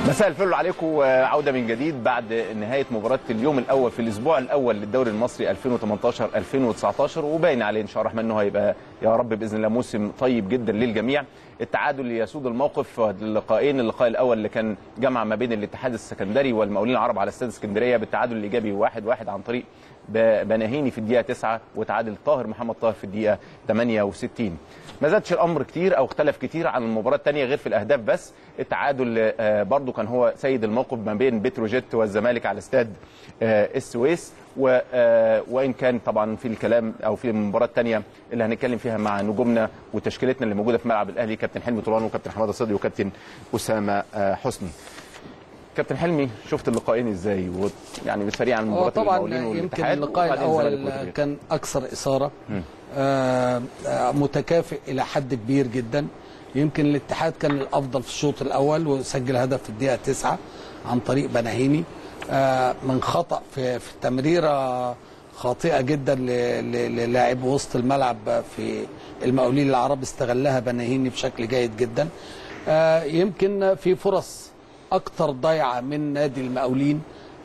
مساء الفل عليكم عودة من جديد بعد نهاية مباراة اليوم الأول في الأسبوع الأول للدوري المصري 2018-2019 وباين عليه إن شاء الله الرحمن إنه هيبقى يا رب بإذن الله موسم طيب جدا للجميع التعادل اللي يسود الموقف اللقاءين اللقاء الأول اللي كان جمع ما بين الاتحاد السكندري والمقاولين العرب على استاد اسكندرية بالتعادل الإيجابي واحد واحد عن طريق بناهيني في الدقيقة 9 وتعادل طاهر محمد طاهر في الدقيقة 68 ما زادش الامر كتير او اختلف كتير عن المباراه الثانيه غير في الاهداف بس التعادل برضو كان هو سيد الموقف ما بين بتروجيت والزمالك على استاد السويس وان كان طبعا في الكلام او في المباراه الثانيه اللي هنتكلم فيها مع نجومنا وتشكيلتنا اللي موجوده في ملعب الاهلي كابتن حلمي طولان وكابتن حماده صدقي وكابتن اسامه حسني كابتن حلمي شفت اللقاءين ازاي ويعني سريعا مباراه طبعا المقاولين يمكن والاتحاد اللقاء وبعدين الاول الزمالك والترجي. كان اكثر اثاره آه آه متكافئ الى حد كبير جدا يمكن الاتحاد كان الافضل في الشوط الاول وسجل هدف في الدقيقه 9 عن طريق بناهيني آه من خطا في في تمريره خاطئه جدا ل- ل- للاعب وسط الملعب في المقاولين العرب استغلها بناهيني بشكل جيد جدا آه يمكن في فرص اكتر ضيعه من نادي المقاولين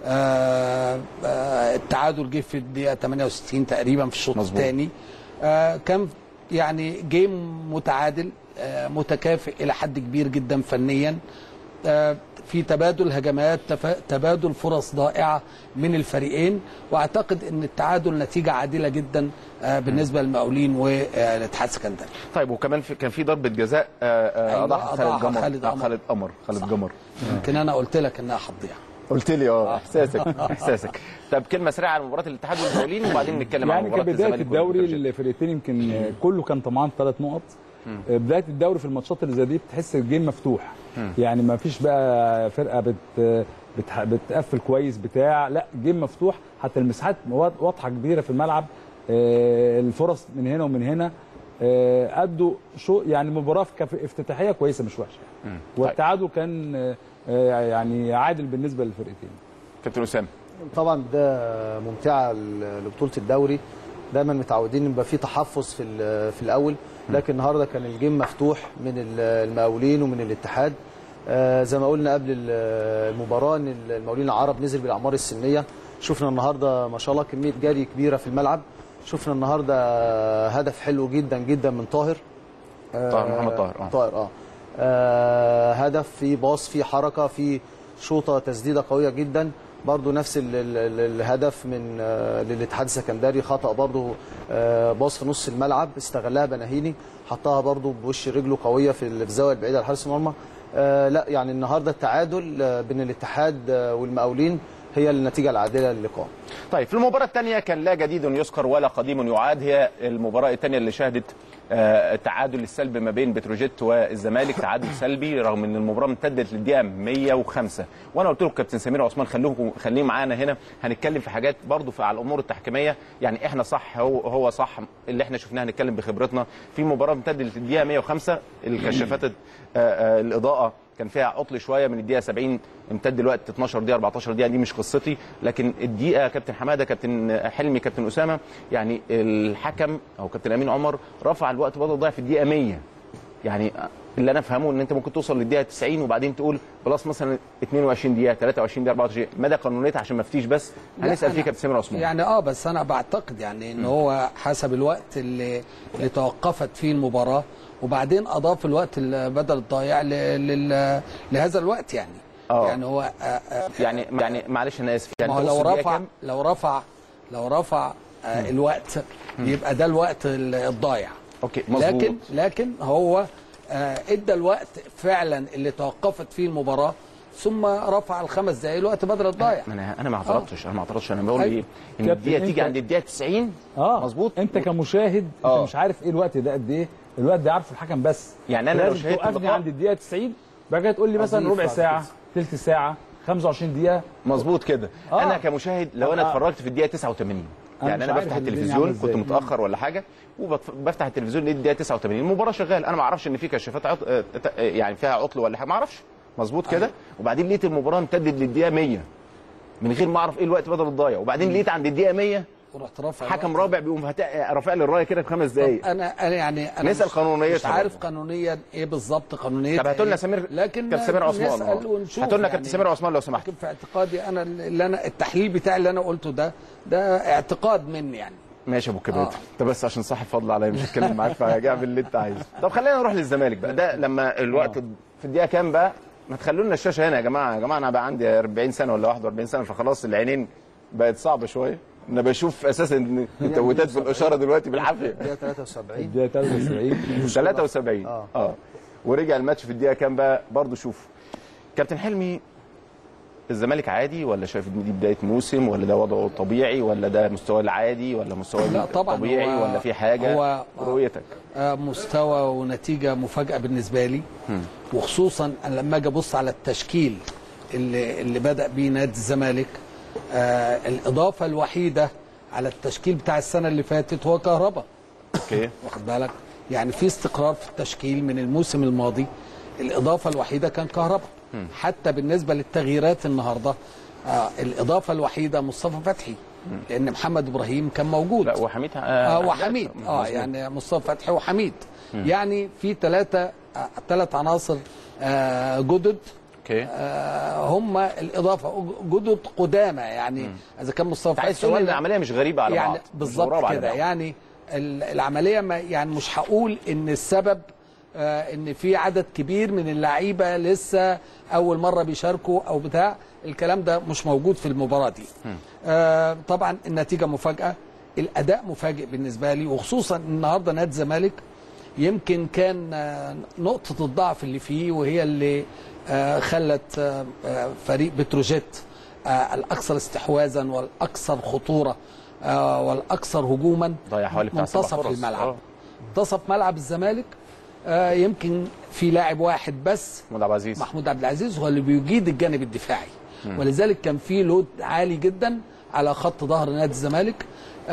آه آه التعادل جه في الدقيقه 68 تقريبا في الشوط مظبوط. الثاني آه كان يعني جيم متعادل آه متكافئ الى حد كبير جدا فنيا آه في تبادل هجمات تف- تبادل فرص ضائعه من الفريقين واعتقد ان التعادل نتيجه عادله جدا آه بالنسبه للمقاولين والاتحاد السكندري طيب وكمان في كان في ضربه جزاء آه، آه، أيوة، اضاعها خالد أضاعها جمر خالد آه، قمر. خالد قمر خالد صح. جمر يمكن انا قلت لك انها هتضيع قلت لي اه احساسك احساسك طب كلمه سريعه عن مباراه الاتحاد والمقاولين وبعدين نتكلم عن يعني مباراه كبدايه الزمالك الدوري والبتروجيت. الفرقتين يمكن كله كان طمعان في ثلاث نقط بدايه الدوري في الماتشات اللي زي دي بتحس الجيم مفتوح يعني ما فيش بقى فرقه بت بتح- بتقفل كويس بتاع لا جيم مفتوح حتى المساحات واض- واضحه كبيره في الملعب آه، الفرص من هنا ومن هنا آه، ادوا شو يعني مباراه كف- افتتاحيه كويسه مش وحشه والتعادل كان آه، آه، يعني عادل بالنسبه للفرقتين كابتن اسامه طبعا ده ممتعه ل- لبطوله الدوري دايما متعودين يبقى في تحفظ في ال- في الاول لكن النهارده كان الجيم مفتوح من ال- المقاولين ومن الاتحاد آه، زي ما قلنا قبل ال- المباراه ان المقاولين العرب نزل بالاعمار السنيه شفنا النهارده ما شاء الله كميه جري كبيره في الملعب شفنا النهارده هدف حلو جدا جدا من طاهر طاهر محمد طاهر اه طاهر اه, آه هدف في باص في حركه في شوطه تسديده قويه جدا برضو نفس ال ال ال الهدف من آه للاتحاد السكندري خطا برضو آه باص في نص الملعب استغلها بناهيني حطها برضو بوش رجله قويه في ال- في الزاويه البعيده لحارس المرمى آه لا يعني النهارده التعادل آه بين الاتحاد آه والمقاولين هي النتيجه العادله للقاء طيب في المباراة الثانية كان لا جديد يذكر ولا قديم يعاد هي المباراة الثانية اللي شهدت آه، التعادل السلبي ما بين بتروجيت والزمالك تعادل سلبي رغم ان المباراة امتدت للدقيقة 105 وانا قلت لكم كابتن سمير عثمان خلوكم خليه معانا هنا هنتكلم في حاجات برضو في على الامور التحكيمية يعني احنا صح هو هو صح اللي احنا شفناه هنتكلم بخبرتنا في مباراة امتدت للدقيقة 105 الكشافات آه، آه، الاضاءة كان فيها عطل شويه من الدقيقه 70 امتد الوقت 12 دقيقه 14 دقيقه دي مش قصتي لكن الدقيقه كابتن حماده كابتن حلمي كابتن اسامه يعني الحكم او كابتن امين عمر رفع الوقت بدل ضايع في الدقيقه 100 يعني اللي انا افهمه ان انت ممكن توصل للدقيقه 90 وبعدين تقول خلاص مثلا 22 دقيقه 23 دقيقه 24 دقيقه مدى قانونيتها عشان ما افتيش بس لا، هنسال فيه أنا- كابتن سمير عثمان يعني اه بس انا بعتقد يعني ان هو حسب الوقت اللي, اللي توقفت فيه المباراه وبعدين اضاف الوقت بدل الضايع ل- لل- لهذا الوقت يعني آه. يعني هو آه، آه، يعني يعني معلش انا اسف يعني ما هو نص لو الدقيقة رفع كام؟ لو رفع لو رفع آه الوقت يبقى ده الوقت ال- الضايع اوكي مظبوط لكن لكن هو آه ادى الوقت فعلا اللي توقفت فيه المباراه ثم رفع الخمس دقائق الوقت بدل الضايع ما انا انا ما اعترضتش انا ما اعترضتش انا بقول أيوة. ايه ان كابتن، الدقيقه تيجي أنت- عند الدقيقه 90 اه مظبوط انت كمشاهد آه. انت مش عارف ايه الوقت ده قد ايه الوقت ده عارفه الحكم بس يعني أنا لو لازم شاهدت توقفني اللقاء- عند الدقيقه 90 بعد كده تقول لي مثلا أضيف ربع بعد ساعه كده. ثلث ساعه 25 دقيقه مظبوط كده آه. انا كمشاهد لو انا آه. اتفرجت في الدقيقه 89 أنا يعني مش انا عارف بفتح الدنيا التلفزيون عاملة كنت إزاي. متاخر ولا حاجه وبفتح التلفزيون لقيت الدقيقه 89 المباراه شغال انا ما اعرفش ان في كشافات عط... آه، آه، يعني فيها عطل ولا حاجه ما اعرفش مظبوط كده وبعدين لقيت المباراه امتدت للدقيقه 100 من غير ما اعرف ايه الوقت بدل الضايع وبعدين لقيت عند الدقيقه 100 ورحت رافع حكم الوقت. رابع بيقوم فاتح- رافع لي الرايه كده في خمس طب دقايق انا انا يعني انا نسأل مش- قانونيتها مش عارف برضه. قانونيا ايه بالظبط قانونيتها طب هاتوا لنا إيه. سمير لكن كابتن سمير عثمان نسال آه. ونشوف هاتوا لنا يعني. كابتن سمير عثمان لو سمحت لكن في اعتقادي انا اللي انا التحليل بتاعي اللي انا قلته ده ده اعتقاد مني يعني ماشي يا ابو كباتن آه. انت بس عشان صاحب فضل عليا مش هتكلم معاك فاعمل اللي انت عايزه طب خلينا نروح للزمالك بقى ده لما الوقت في الدقيقه كام بقى ما تخلوا لنا الشاشه هنا يا جماعه يا جماعه انا بقى عندي 40 سنه ولا 41 سنه فخلاص العينين بقت صعبه شويه انا بشوف اساسا ان التويتات في الاشاره دلوقتي بالعافيه الدقيقه 73 الدقيقه 73 73 آه. اه ورجع الماتش في الدقيقه كام بقى برضه شوف كابتن حلمي الزمالك عادي ولا شايف ان دي بدايه موسم ولا ده وضعه طبيعي ولا ده مستواه العادي ولا مستواه لا طبعا طبيعي هو- ولا في حاجه هو- رؤيتك آه، مستوى ونتيجه مفاجاه بالنسبه لي وخصوصا أن لما اجي ابص على التشكيل اللي اللي بدا بيه نادي الزمالك آه الاضافه الوحيده على التشكيل بتاع السنه اللي فاتت هو كهربا اوكي واخد بالك يعني في استقرار في التشكيل من الموسم الماضي الاضافه الوحيده كان كهربا حتى بالنسبه للتغييرات النهارده آه الاضافه الوحيده مصطفى فتحي لان محمد ابراهيم كان موجود لا وحميد اه, اه وحميد اه يعني مصطفى فتحي وحميد يعني في ثلاثه آه ثلاث عناصر آه جدد اوكي آه هم الاضافه جدد قدامى يعني اذا كان مصطفى عايز فتحي تقول ان ولا العمليه مش غريبه على بعض يعني مش بالظبط غراب على كده بعض. يعني ال- العمليه ما يعني مش هقول ان السبب آه ان في عدد كبير من اللعيبه لسه اول مره بيشاركوا او بتاع الكلام ده مش موجود في المباراه دي آه طبعا النتيجه مفاجاه الاداء مفاجئ بالنسبه لي وخصوصا النهارده نادي الزمالك يمكن كان آه، نقطه الضعف اللي فيه وهي اللي آه خلت آه آه، فريق بتروجيت آه الاكثر استحواذا والاكثر خطوره آه والاكثر هجوما ضيع حوالي بتاع سبع منتصف فرص. الملعب آه. منتصف ملعب الزمالك آه يمكن في لاعب واحد بس محمود عبد العزيز محمود عبد العزيز هو اللي بيجيد الجانب الدفاعي ولذلك كان في لود عالي جدا على خط ظهر نادي الزمالك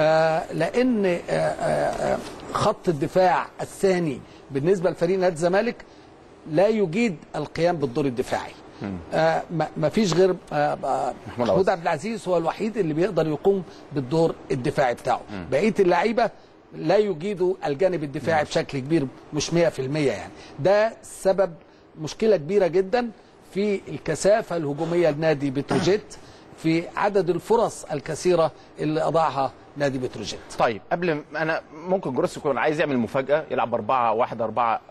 آه لان آه آه آه، خط الدفاع الثاني بالنسبه لفريق نادي الزمالك لا يجيد القيام بالدور الدفاعي آه ما ما فيش غير آه آه، محمود محمود عبد العزيز هو الوحيد اللي بيقدر يقوم بالدور الدفاعي بتاعه بقيه اللعيبه لا يجيدوا الجانب الدفاعي بشكل كبير مش 100% يعني ده سبب مشكله كبيره جدا في الكثافه الهجوميه لنادي بتروجيت في عدد الفرص الكثيره اللي اضاعها نادي بتروجيت طيب قبل ما- انا ممكن جروس يكون عايز يعمل مفاجاه يلعب 4 1 4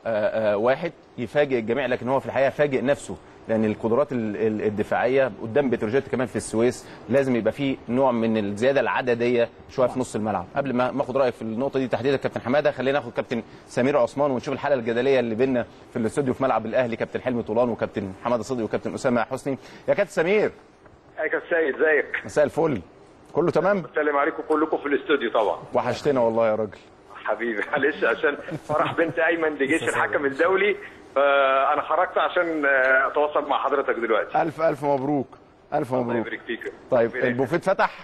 1 يفاجئ الجميع لكن هو في الحقيقه فاجئ نفسه لان القدرات ال- ال- الدفاعيه قدام بتروجيت كمان في السويس لازم يبقى فيه نوع من الزياده العدديه شويه في نص الملعب قبل ما ما اخد رايك في النقطه دي تحديدا كابتن حماده خلينا ناخد كابتن سمير عثمان ونشوف الحاله الجدليه اللي بينا في الاستوديو في ملعب الاهلي كابتن حلمي طولان وكابتن حماده صدقي وكابتن اسامه حسني يا كابتن سمير ازيك يا سيد ازيك مساء الفل كله تمام بسلم عليكم كلكم في الاستوديو طبعا وحشتنا والله يا راجل حبيبي معلش عشان فرح بنت ايمن بجيش الحكم الدولي فانا خرجت عشان آه، اتواصل مع حضرتك دلوقتي الف الف مبروك الف الله مبروك يبارك فيك طيب ربنا البوفيه اتفتح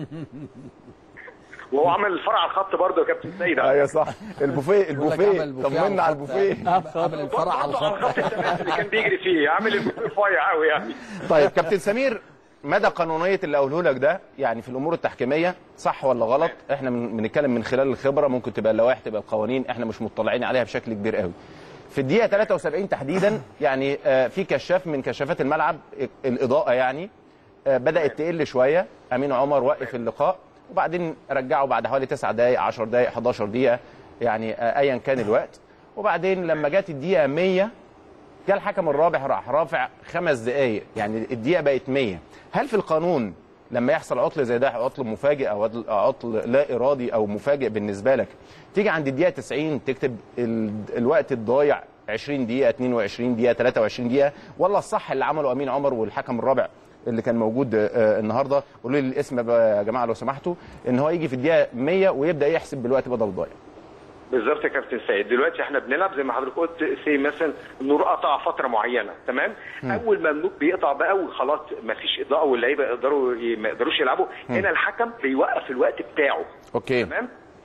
وهو عمل الفرع على الخط برضه يا كابتن سيد ايوه صح البوفيه يقول لك البوفيه عمل بوفيه طمنا على الخط. البوفيه عمل الفرع على برضه على الخط الخط التماس اللي كان بيجري فيه عامل البوفيه رفيع قوي يعني طيب كابتن سمير مدى قانونيه اللي اقوله لك ده يعني في الامور التحكيميه صح ولا غلط احنا من- بنتكلم من خلال الخبره ممكن تبقى اللوائح تبقى القوانين احنا مش مطلعين عليها بشكل كبير قوي في الدقيقه 73 تحديدا يعني آه، في كشاف من كشافات الملعب الاضاءه يعني آه، بدات تقل شويه امين عمر وقف اللقاء وبعدين رجعه بعد حوالي 9 دقائق 10 دقائق 11 دقيقه يعني آه، ايا كان الوقت وبعدين لما جت الدقيقه 100 جه الحكم الرابع راح رافع خمس دقائق يعني الدقيقه بقت 100 هل في القانون لما يحصل عطل زي ده عطل مفاجئ او عطل- عطل لا ارادي او مفاجئ بالنسبه لك تيجي عند الدقيقه 90 تكتب ال- الوقت الضايع 20 دقيقه 22 دقيقه 23 دقيقه ولا الصح اللي عمله امين عمر والحكم الرابع اللي كان موجود آه، النهارده قولوا لي الاسم بقى يا جماعه لو سمحتوا ان هو يجي في الدقيقه 100 ويبدا يحسب بالوقت بدل الضايع بالظبط يا كابتن سيد دلوقتي احنا بنلعب زي ما حضرتك قلت سي مثلا النور قطع فتره معينه تمام اول ما النور بيقطع بقى وخلاص ما فيش اضاءه واللعيبه يقدروا ي- ما يقدروش يلعبوا هنا الحكم بيوقف الوقت بتاعه اوكي تمام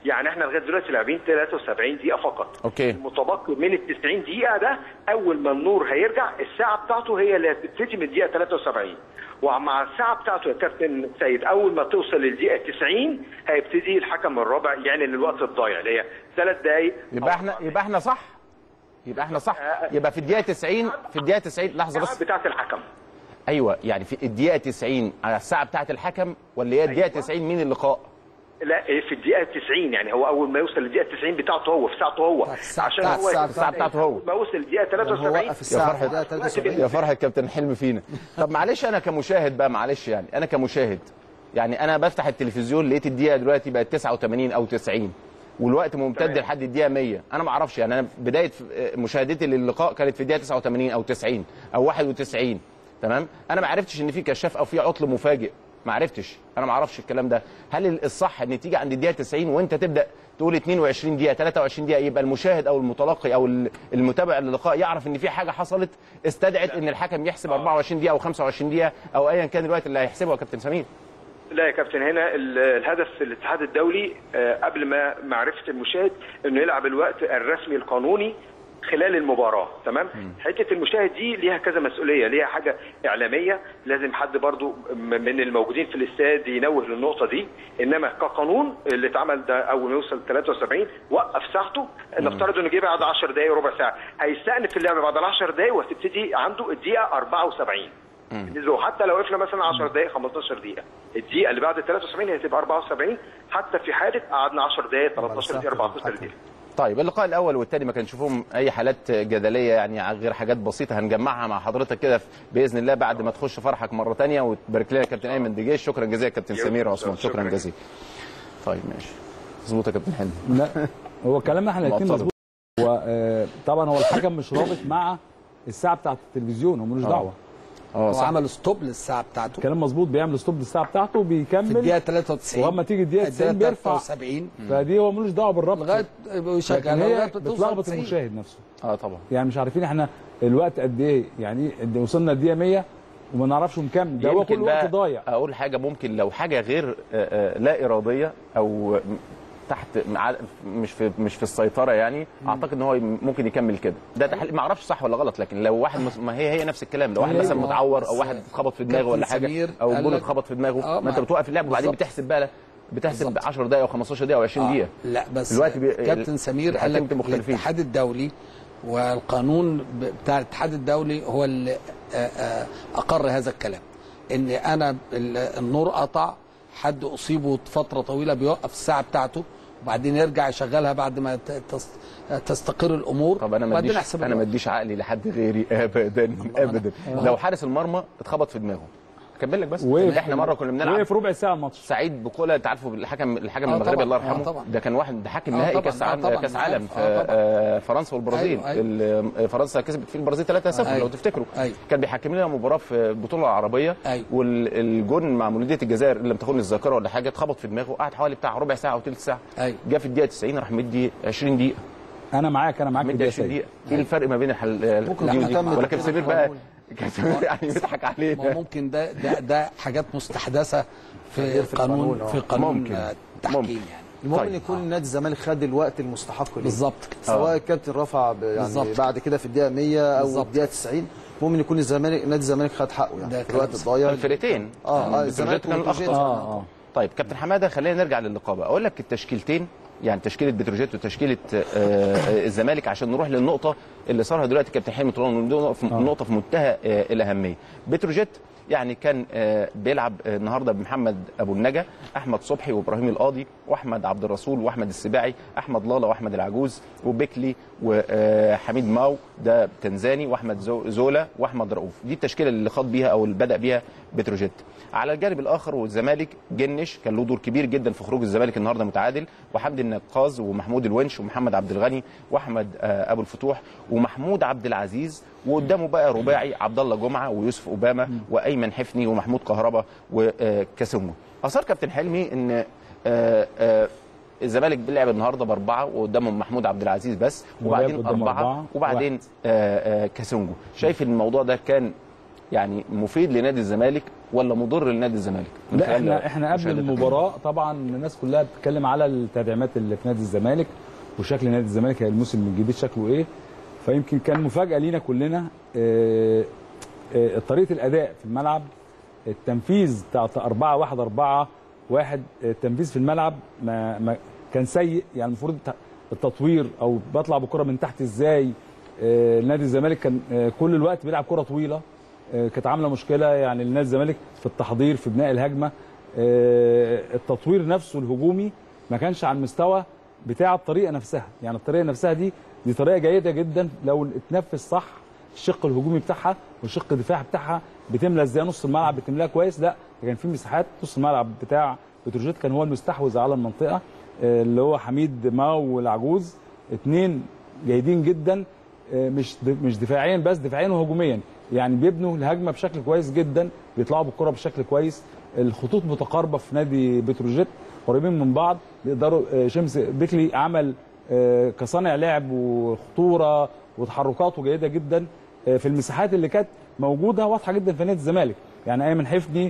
يعني احنا لغايه دلوقتي لاعبين 73 دقيقه فقط اوكي المتبقي من ال 90 دقيقه ده اول ما النور هيرجع الساعه بتاعته هي اللي هتبتدي من الدقيقه 73 ومع الساعه بتاعته يا كابتن سيد اول ما توصل للدقيقه 90 هيبتدي الحكم الرابع يعني للوقت الضايع اللي هي ثلاث دقائق يبقى احنا يبقى احنا صح يبقى احنا صح يبقى في الدقيقه 90 في الدقيقه 90 لحظه بس بتاعت الحكم ايوه يعني في الدقيقه 90 على الساعه بتاعه الحكم ولا هي الدقيقه 90 من اللقاء لا في الدقيقه 90 يعني هو اول ما يوصل للدقيقه 90 بتاعته هو في ساعته هو الساعة عشان بتاعت- هو الساعة الساعه بتاعته هو ما وصل الدقيقه هو 73 وقف الساعه فرحة. في الدقيقه 73 يا فرحه كابتن حلمي فينا طب معلش انا كمشاهد بقى معلش يعني انا كمشاهد يعني انا بفتح التلفزيون لقيت الدقيقه دلوقتي بقت 89 او 90 والوقت ممتد تمام. لحد الدقيقه 100 انا ما اعرفش يعني انا بدايه مشاهدتي للقاء كانت في الدقيقه 89 او 90 او 91 تمام انا ما عرفتش ان في كشاف او في عطل مفاجئ ما عرفتش انا ما اعرفش الكلام ده هل الصح ان تيجي عند الدقيقه 90 وانت تبدا تقول 22 دقيقه 23 دقيقه يبقى المشاهد او المتلقي او المتابع للقاء يعرف ان في حاجه حصلت استدعت ان الحكم يحسب 24 دقيقه او 25 دقيقه او ايا كان الوقت اللي هيحسبه يا كابتن سمير لا يا كابتن هنا ال- الهدف في الاتحاد الدولي آه، قبل ما معرفه المشاهد انه يلعب الوقت الرسمي القانوني خلال المباراه تمام حته المشاهد دي ليها كذا مسؤوليه ليها حاجه اعلاميه لازم حد برضو م- من الموجودين في الاستاد ينوه للنقطه دي انما كقانون اللي اتعمل ده اول ما يوصل 73 وقف ساعته نفترض انه جه بعد 10 دقائق ربع ساعه هيستأنف اللعب بعد ال 10 دقائق وهتبتدي عنده الدقيقه 74 بالنسبه له حتى لو وقفنا مثلا 10 دقائق 15 دقيقه الدقيقه اللي بعد 73 هي هتبقى 74 حتى في حاله قعدنا 10 دقائق 13 دقيقه 14 دقيقه طيب اللقاء الاول والثاني ما كانش فيهم اي حالات جدليه يعني غير حاجات بسيطه هنجمعها مع حضرتك كده باذن الله بعد ما تخش فرحك مره ثانيه وتبارك لنا كابتن ايمن دجيش شكرا جزيلا كابتن سمير عثمان شكرا شكراً. جزيلا طيب ماشي مظبوط يا كابتن حلمي لا هو كلامنا احنا الاثنين معترض. مظبوط هو آه، طبعا هو الحكم مش رابط مع الساعه بتاعت التلفزيون هو ملوش دعوه اه هو صح عمل ستوب للساعه بتاعته كلام مظبوط بيعمل ستوب للساعه بتاعته في وبيكمل الدقيقه 93 ولما تيجي الدقيقه 90 بيرفع 73 فدي هو ملوش دعوه بالربط لغايه لكن ويشغل هي لغايه توصل بتلخبط 90. المشاهد نفسه اه طبعا يعني مش عارفين احنا الوقت قد ايه يعني إيه؟ قد- وصلنا الدقيقه 100 وما نعرفش مكمل ده هو يمكن كل وقت بقى ضايع اقول حاجه ممكن لو حاجه غير آه، آه، لا اراديه او تحت مع- مش في مش في السيطره يعني اعتقد ان هو ممكن يكمل كده ده تحليل ما اعرفش صح ولا غلط لكن لو واحد مس- ما هي هي نفس الكلام لو واحد هي- مثلا ما- متعور او بس واحد اتخبط في دماغه ولا كابتن حاجه سمير او قال الجون لك- اتخبط في دماغه آه، ما انت ما- بتوقف اللعب وبعدين بالظبط. بتحسب بقى بتحسب بالظبط. 10 دقائق و15 دقيقه و20 دقيقه لا بس الوقت بي- كابتن سمير قال الحكام لك مختلفين. الاتحاد الدولي والقانون ب- بتاع الاتحاد الدولي هو اللي آه، آه، اقر هذا الكلام ان انا ال- النور قطع حد اصيبه فتره طويله بيوقف الساعه بتاعته وبعدين يرجع يشغلها بعد ما ت- تس- تستقر الامور طب انا ما وبعدين اديش احسب انا ما الوقت. اديش عقلي لحد غيري ابدا ابدا لو حارس المرمى اتخبط في دماغه اكمل لك بس وقف- احنا مره كنا بنلعب وقف ربع ساعه الماتش سعيد بوكولا انت عارفه الحكم الحكم آه المغربي طبعاً، الله آه يرحمه طبعاً. ده كان واحد ده حاكم آه نهائي طبعاً، كاس آه عالم طبعاً، كاس أنا عالم عارف، في آه طبعاً. آه، فرنسا والبرازيل أيوة، أيوة. ال- فرنسا كسبت فيه البرازيل 3-0 لو أيوة. تفتكروا أيوة. كان بيحكم لنا مباراه في البطوله العربيه أيوة. والجون مع مولوديه الجزائر اللي لم تخن الذاكره ولا حاجه اتخبط في دماغه قعد حوالي بتاع ربع ساعه او ثلث ساعه أيوة. جه في الدقيقه 90 راح مدي 20 دقيقه انا معاك انا معاك في مدي الدقيقه 20 90 دقيقه ايه الفرق ما بين الحل ممكن دي ودي نعتمد ولا كابتن كده سمير بقى قانون. كابتن سمير يعني بيضحك ما علينا ممكن ده ده ده حاجات مستحدثه في في القانون القانون، آه. في قانون ممكن. آه، التحكيم ممكن. يعني المهم طيب. طيب. يكون نادي الزمالك خد الوقت المستحق ليه بالظبط كده سواء الكابتن رفع ب- يعني بالظبط. بعد كده في الدقيقه 100 او بالظبط. الدقيقه 90 المهم يكون الزمالك نادي الزمالك خد حقه ده يعني في كلام الوقت صح. الضايع الفرقتين اه يعني اه الزمالك بتروجيت كان وبتروجيت. الاخطر اه اه طيب كابتن حماده خلينا نرجع للقاء بقى اقول لك التشكيلتين يعني تشكيله بتروجيت وتشكيله آه، آه، الزمالك عشان نروح للنقطه اللي صارها دلوقتي كابتن حلمي طولان نقطه في- نقطه في منتهى آه، الاهميه بتروجيت يعني كان آه، بيلعب آه، النهارده بمحمد ابو النجا احمد صبحي وابراهيم القاضي واحمد عبد الرسول واحمد السباعي احمد لالا واحمد العجوز وبيكلي وحميد ماو ده تنزاني واحمد زو- زولا واحمد رؤوف دي التشكيله اللي خاض بيها او اللي بدا بيها بتروجيت على الجانب الاخر والزمالك جنش كان له دور كبير جدا في خروج الزمالك النهارده متعادل وحمدي النقاز ومحمود الونش ومحمد عبد الغني واحمد آه، ابو الفتوح ومحمود عبد العزيز وقدامه بقى رباعي عبد الله جمعه ويوسف اوباما وايمن حفني ومحمود كهربا وكاسونجو اثار كابتن حلمي ان آه، آه، الزمالك بيلعب النهارده باربعه وقدامهم محمود عبد العزيز بس وبعدين قدامه اربعه أربعة، وبعدين آه، آه، كاسونجو شايف إن الموضوع ده كان يعني مفيد لنادي الزمالك ولا مضر لنادي الزمالك من لا خلال احنا احنا قبل مشاهدتك؟ المباراه طبعا الناس كلها بتتكلم على التدعيمات اللي في نادي الزمالك وشكل نادي الزمالك الموسم الجديد شكله ايه فيمكن كان مفاجاه لينا كلنا آه، آه، طريقه الاداء في الملعب التنفيذ بتاع 4 1 4 1 التنفيذ في الملعب ما, ما كان سيء يعني المفروض الت- التطوير او بطلع بالكره من تحت ازاي آه، نادي الزمالك كان آه، كل الوقت بيلعب كره طويله آه، كانت عامله مشكله يعني لنادي الزمالك في التحضير في بناء الهجمه آه، التطوير نفسه الهجومي ما كانش على المستوى بتاع الطريقه نفسها يعني الطريقه نفسها دي دي طريقه جيده جدا لو اتنفذ صح الشق الهجومي بتاعها والشق الدفاعي بتاعها بتملى ازاي نص الملعب بتملاها كويس لا كان في مساحات نص الملعب بتاع بتروجيت كان هو المستحوذ على المنطقه آه، اللي هو حميد ماو والعجوز اتنين جيدين جدا آه، مش د- مش دفاعيا بس دفاعيا وهجوميا يعني بيبنوا الهجمه بشكل كويس جدا بيطلعوا بالكره بشكل كويس الخطوط متقاربه في نادي بتروجيت قريبين من بعض بيقدروا آه، شمس بيكلي عمل آه، كصانع لعب وخطوره وتحركاته جيده جدا آه، في المساحات اللي كانت موجوده واضحه جدا في نادي الزمالك يعني ايمن حفني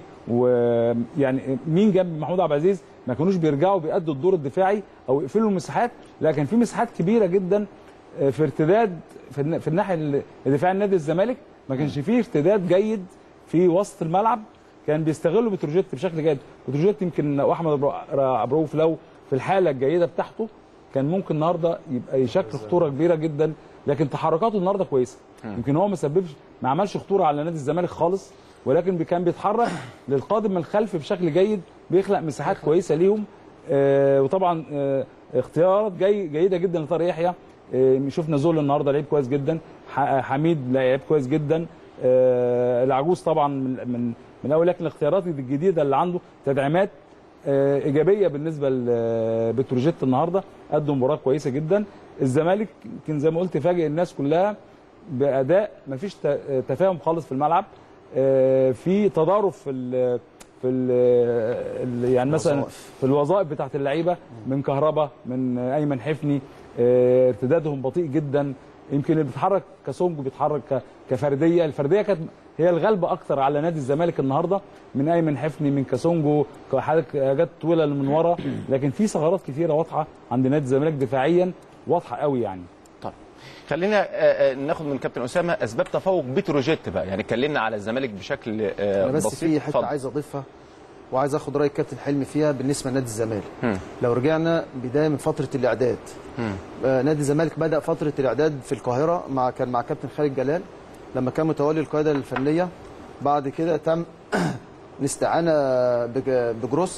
ويعني مين جنب محمود عبد العزيز ما كانوش بيرجعوا بيأدوا الدور الدفاعي او يقفلوا المساحات لا كان في مساحات كبيره جدا آه، في ارتداد في الن- في الناحيه الدفاعيه نادي الزمالك ما كانش فيه ارتداد جيد في وسط الملعب كان بيستغلوا بتروجيت بشكل جيد بتروجيت يمكن واحمد أبرو- عبروف لو في الحاله الجيده بتاعته كان ممكن النهارده يبقى يشكل خطوره كبيره جدا لكن تحركاته النهارده كويسه يمكن هو ما سببش ما عملش خطوره على نادي الزمالك خالص ولكن بي- كان بيتحرك للقادم من الخلف بشكل جيد بيخلق مساحات كويسه ليهم آه وطبعا آه اختيارات جي جيده جدا لطارق يحيى آه شفنا زول النهارده لعيب كويس جدا ح- حميد لعيب كويس جدا آه العجوز طبعا من من من اول لكن الاختيارات الجديده اللي عنده تدعيمات آه، ايجابيه بالنسبه لبتروجيت النهارده قدم مباراه كويسه جدا الزمالك يمكن زي ما قلت فاجئ الناس كلها باداء مفيش ت- تفاهم خالص في الملعب آه، في تضارب في ال في ال يعني مثلا الوظائف. في الوظائف بتاعت اللعيبه من كهربا من ايمن حفني آه، ارتدادهم بطيء جدا يمكن اللي بيتحرك كسونج بيتحرك ك- كفرديه الفرديه كانت هي الغالبه اكتر على نادي الزمالك النهارده من ايمن حفني من كاسونجو كحاجات حاجات طويله اللي من ورا لكن في ثغرات كثيره واضحه عند نادي الزمالك دفاعيا واضحه قوي يعني طيب خلينا آه، آه، ناخد من كابتن اسامه اسباب تفوق بتروجيت بقى يعني اتكلمنا على الزمالك بشكل آه، انا بس بسيط في حته اتفضل. عايز اضيفها وعايز اخد راي الكابتن حلمي فيها بالنسبه لنادي الزمالك مم. لو رجعنا بدايه من فتره الاعداد مم. آه، نادي الزمالك بدا فتره الاعداد في القاهره مع كان مع كابتن خالد جلال لما كان متولي القياده الفنيه بعد كده تم الاستعانه بج- بجروس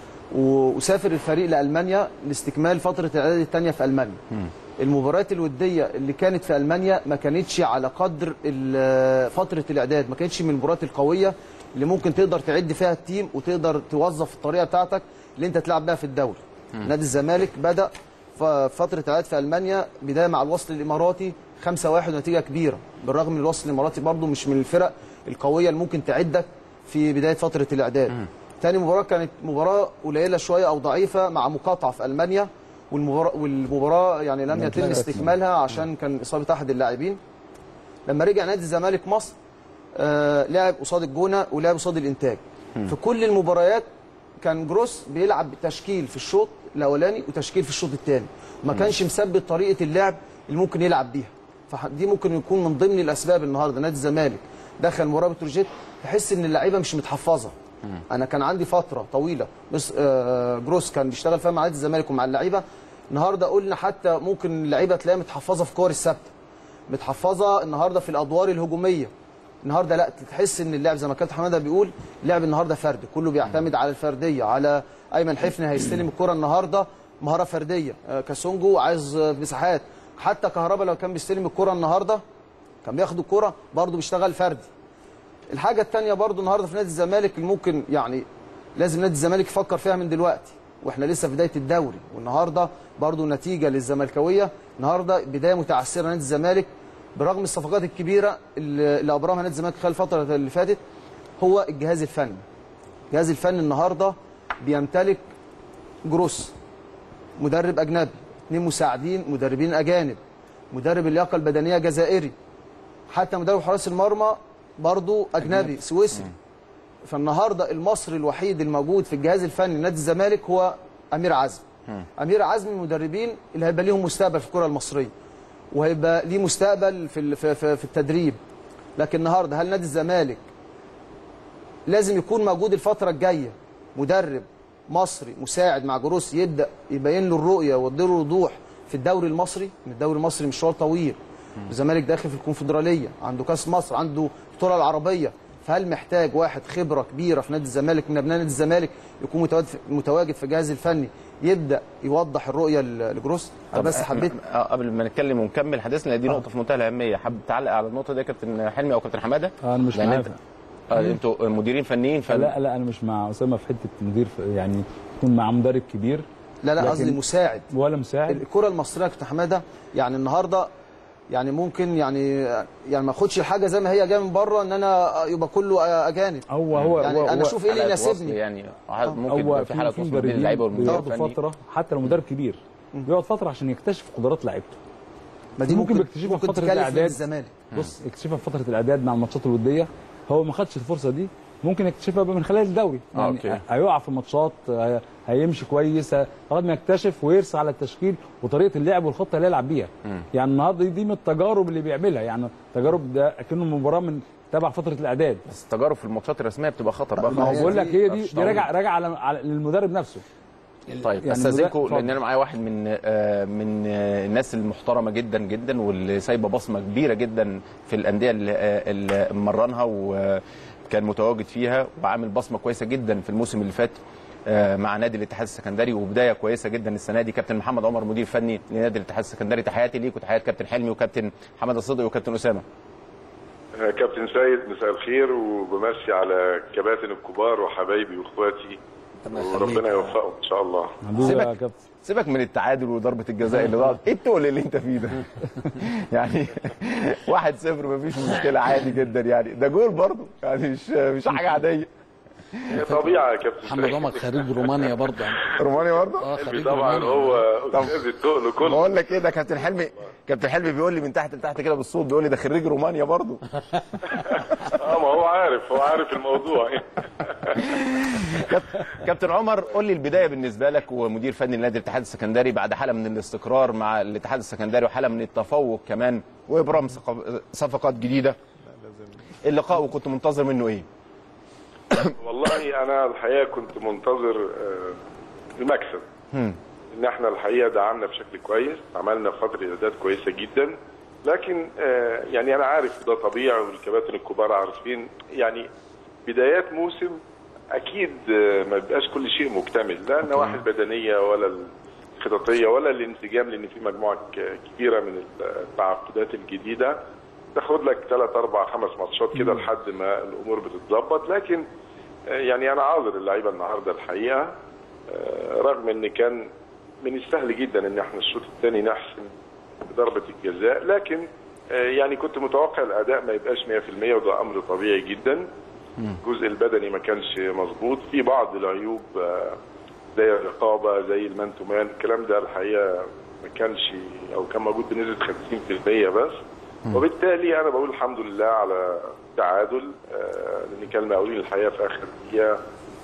و- وسافر الفريق لالمانيا لاستكمال فتره الاعداد الثانيه في المانيا المباريات الوديه اللي كانت في المانيا ما كانتش على قدر ال- فتره الاعداد ما كانتش من المباريات القويه اللي ممكن تقدر تعد فيها التيم وتقدر توظف الطريقه بتاعتك اللي انت تلعب بيها في الدوري نادي الزمالك بدا ف- فتره اعداد في المانيا بدايه مع الوصل الاماراتي 5-1 نتيجه كبيره بالرغم من الوصل الاماراتي برضو مش من الفرق القويه اللي ممكن تعدك في بدايه فتره الاعداد تاني مباراه كانت مباراه قليله شويه او ضعيفه مع مقاطعه في المانيا والمباراه والمباراه يعني لم يتم استكمالها عشان كان اصابه احد اللاعبين لما رجع نادي الزمالك مصر آه لعب قصاد الجونه ولعب قصاد الانتاج في كل المباريات كان جروس بيلعب بتشكيل في الشوط الاولاني وتشكيل في الشوط الثاني ما كانش مثبت طريقه اللعب اللي ممكن يلعب بيها فدي ممكن يكون من ضمن الاسباب النهارده نادي الزمالك دخل مباراه بتروجيت تحس ان اللعيبه مش متحفظه انا كان عندي فتره طويله بس آه جروس كان بيشتغل فيها مع نادي الزمالك ومع اللعيبه النهارده قلنا حتى ممكن اللعيبه تلاقيها متحفظه في كور الثابته متحفظه النهارده في الادوار الهجوميه النهارده لا تحس ان اللعب زي ما كابتن حماده بيقول لعب النهارده فردي كله بيعتمد على الفرديه على ايمن حفني هيستلم الكره النهارده مهاره فرديه آه، كاسونجو عايز آه، مساحات حتى كهربا لو كان بيستلم الكره النهارده كان بياخد الكره برده بيشتغل فردي الحاجه الثانيه برده النهارده في نادي الزمالك اللي ممكن يعني لازم نادي الزمالك يفكر فيها من دلوقتي واحنا لسه في بدايه الدوري والنهارده برده نتيجه للزملكاويه النهارده بدايه متعثره نادي الزمالك برغم الصفقات الكبيره اللي اللي ابرمها نادي الزمالك خلال الفتره اللي فاتت هو الجهاز الفني الجهاز الفني النهارده بيمتلك جروس مدرب اجنبي اثنين مساعدين مدربين اجانب مدرب اللياقه البدنيه جزائري حتى مدرب حراس المرمى برضو اجنبي سويسري فالنهارده المصري الوحيد الموجود في الجهاز الفني لنادي الزمالك هو امير عزمي امير عزمي من المدربين اللي هيبقى ليهم مستقبل في الكره المصريه وهيبقى ليه مستقبل في ال- في في, في التدريب لكن النهارده هل نادي الزمالك لازم يكون موجود الفتره الجايه مدرب مصري مساعد مع جروس يبدا يبين له الرؤيه ويديله وضوح في الدوري المصري ان الدوري المصري مشوار طويل الزمالك داخل في الكونفدراليه عنده كاس مصر عنده البطوله العربيه فهل محتاج واحد خبره كبيره في نادي الزمالك من ابناء نادي الزمالك يكون متواجد في, متواجد في الجهاز الفني يبدا يوضح الرؤيه ل- لجروس انا بس إحنا- حبيت آه، قبل ما نتكلم ونكمل حديثنا دي نقطه في منتهى الاهميه حابب تعلق على النقطه دي يا كابتن حلمي او كابتن حماده انا مش لأن معاك انت آه، انتوا مديرين فنيين فن... لا لا انا مش مع اسامه في حته مدير ف- يعني يكون مع مدرب كبير لا لا لكن- قصدي مساعد ولا مساعد الكره المصريه يا كابتن حماده يعني النهارده يعني ممكن يعني يعني ما اخدش الحاجه زي ما هي جايه من بره ان انا يبقى كله اجانب هو هو يعني هو انا هو اشوف ايه اللي حلقة وصل يناسبني يعني ممكن هو يبقى في حلقه وصل بين مدربين اللعيبه والمدير بيقعدوا الفني فتره حتى لو مدرب كبير بيقعد فتره عشان يكتشف قدرات لعيبته ما دي ممكن ممكن بيكتشفها ممكن في فترة تكلف الإعداد. نادي الزمالك بص يكتشفها في فتره الاعداد مع الماتشات الوديه هو ما خدش الفرصه دي ممكن يكتشفها بقى من خلال الدوري آه، يعني أوكي. هيقع في ماتشات هي- هيمشي كويس ه- لغايه ما يكتشف ويرسى على التشكيل وطريقه اللعب والخطه اللي هيلعب بيها يعني النهارده دي من التجارب اللي بيعملها يعني التجارب ده اكنه مباراه من تبع فتره الاعداد بس التجارب في الماتشات الرسميه بتبقى خطر بقى ما هو هي بقول لك هي دي مش دي طبيعي. راجع راجع على, على للمدرب نفسه طيب يعني استاذنكم المدرب- لان انا معايا واحد من آه، من آه، الناس المحترمه جدا جدا واللي سايبه بصمه كبيره جدا في الانديه اللي آه، اللي مرنها وكان متواجد فيها وعامل بصمه كويسه جدا في الموسم اللي فات آه، مع نادي الاتحاد السكندري وبدايه كويسه جدا السنه دي كابتن محمد عمر مدير فني لنادي الاتحاد السكندري تحياتي ليك وتحيات كابتن حلمي وكابتن حمد الصدقي وكابتن اسامه كابتن سيد مساء الخير وبمسي على كباتن الكبار وحبايبي واخواتي وربنا يوفقهم ان شاء الله حبيبي يا سيبك. كابتن سيبك من التعادل وضربه الجزاء اللي ضاعت ايه التقل اللي انت فيه ده يعني واحد صفر مفيش مشكله عادي جدا يعني ده جول برضه يعني مش مش حاجه عاديه هي طبيعه يا كابتن محمد سيد عمر خريج رومانيا برضه يعني روماني برضه اه خريج طبعا رومانيا هو استاذ التقل كله بقول لك ايه ده كابتن حلمي كابتن حلمي بيقول لي من تحت لتحت كده بالصوت بيقول لي ده خريج رومانيا برضه اه ما هو عارف هو عارف الموضوع كاب- كابتن عمر قول لي البدايه بالنسبه لك ومدير فني لنادي الاتحاد السكندري بعد حاله من الاستقرار مع الاتحاد السكندري وحاله من التفوق كمان وابرام صق- صفقات جديده اللقاء وكنت منتظر منه ايه؟ والله انا الحقيقه كنت منتظر آه، المكسب ان احنا الحقيقه دعمنا بشكل كويس عملنا فتره اعداد كويسه جدا لكن آه، يعني انا عارف ده طبيعي والكباتن الكبار عارفين يعني بدايات موسم اكيد آه، ما بيبقاش كل شيء مكتمل لا النواحي البدنيه ولا الخططيه ولا الانسجام لان في مجموعه ك- كبيره من التعاقدات الجديده تاخد لك ثلاث اربع خمس ماتشات كده لحد ما الامور بتتظبط لكن آه، يعني انا عاذر اللعيبه النهارده الحقيقه آه، رغم ان كان من السهل جدا ان احنا الشوط الثاني نحسم بضربه الجزاء لكن آه، يعني كنت متوقع الاداء ما يبقاش 100% وده امر طبيعي جدا الجزء البدني ما كانش مظبوط في بعض العيوب آه، زي الرقابه زي المان تو مان الكلام ده الحقيقه ما كانش او كان موجود بنسبه 50% بس وبالتالي انا بقول الحمد لله على تعادل آه، لان كان المقاولين الحقيقه في اخر دقيقه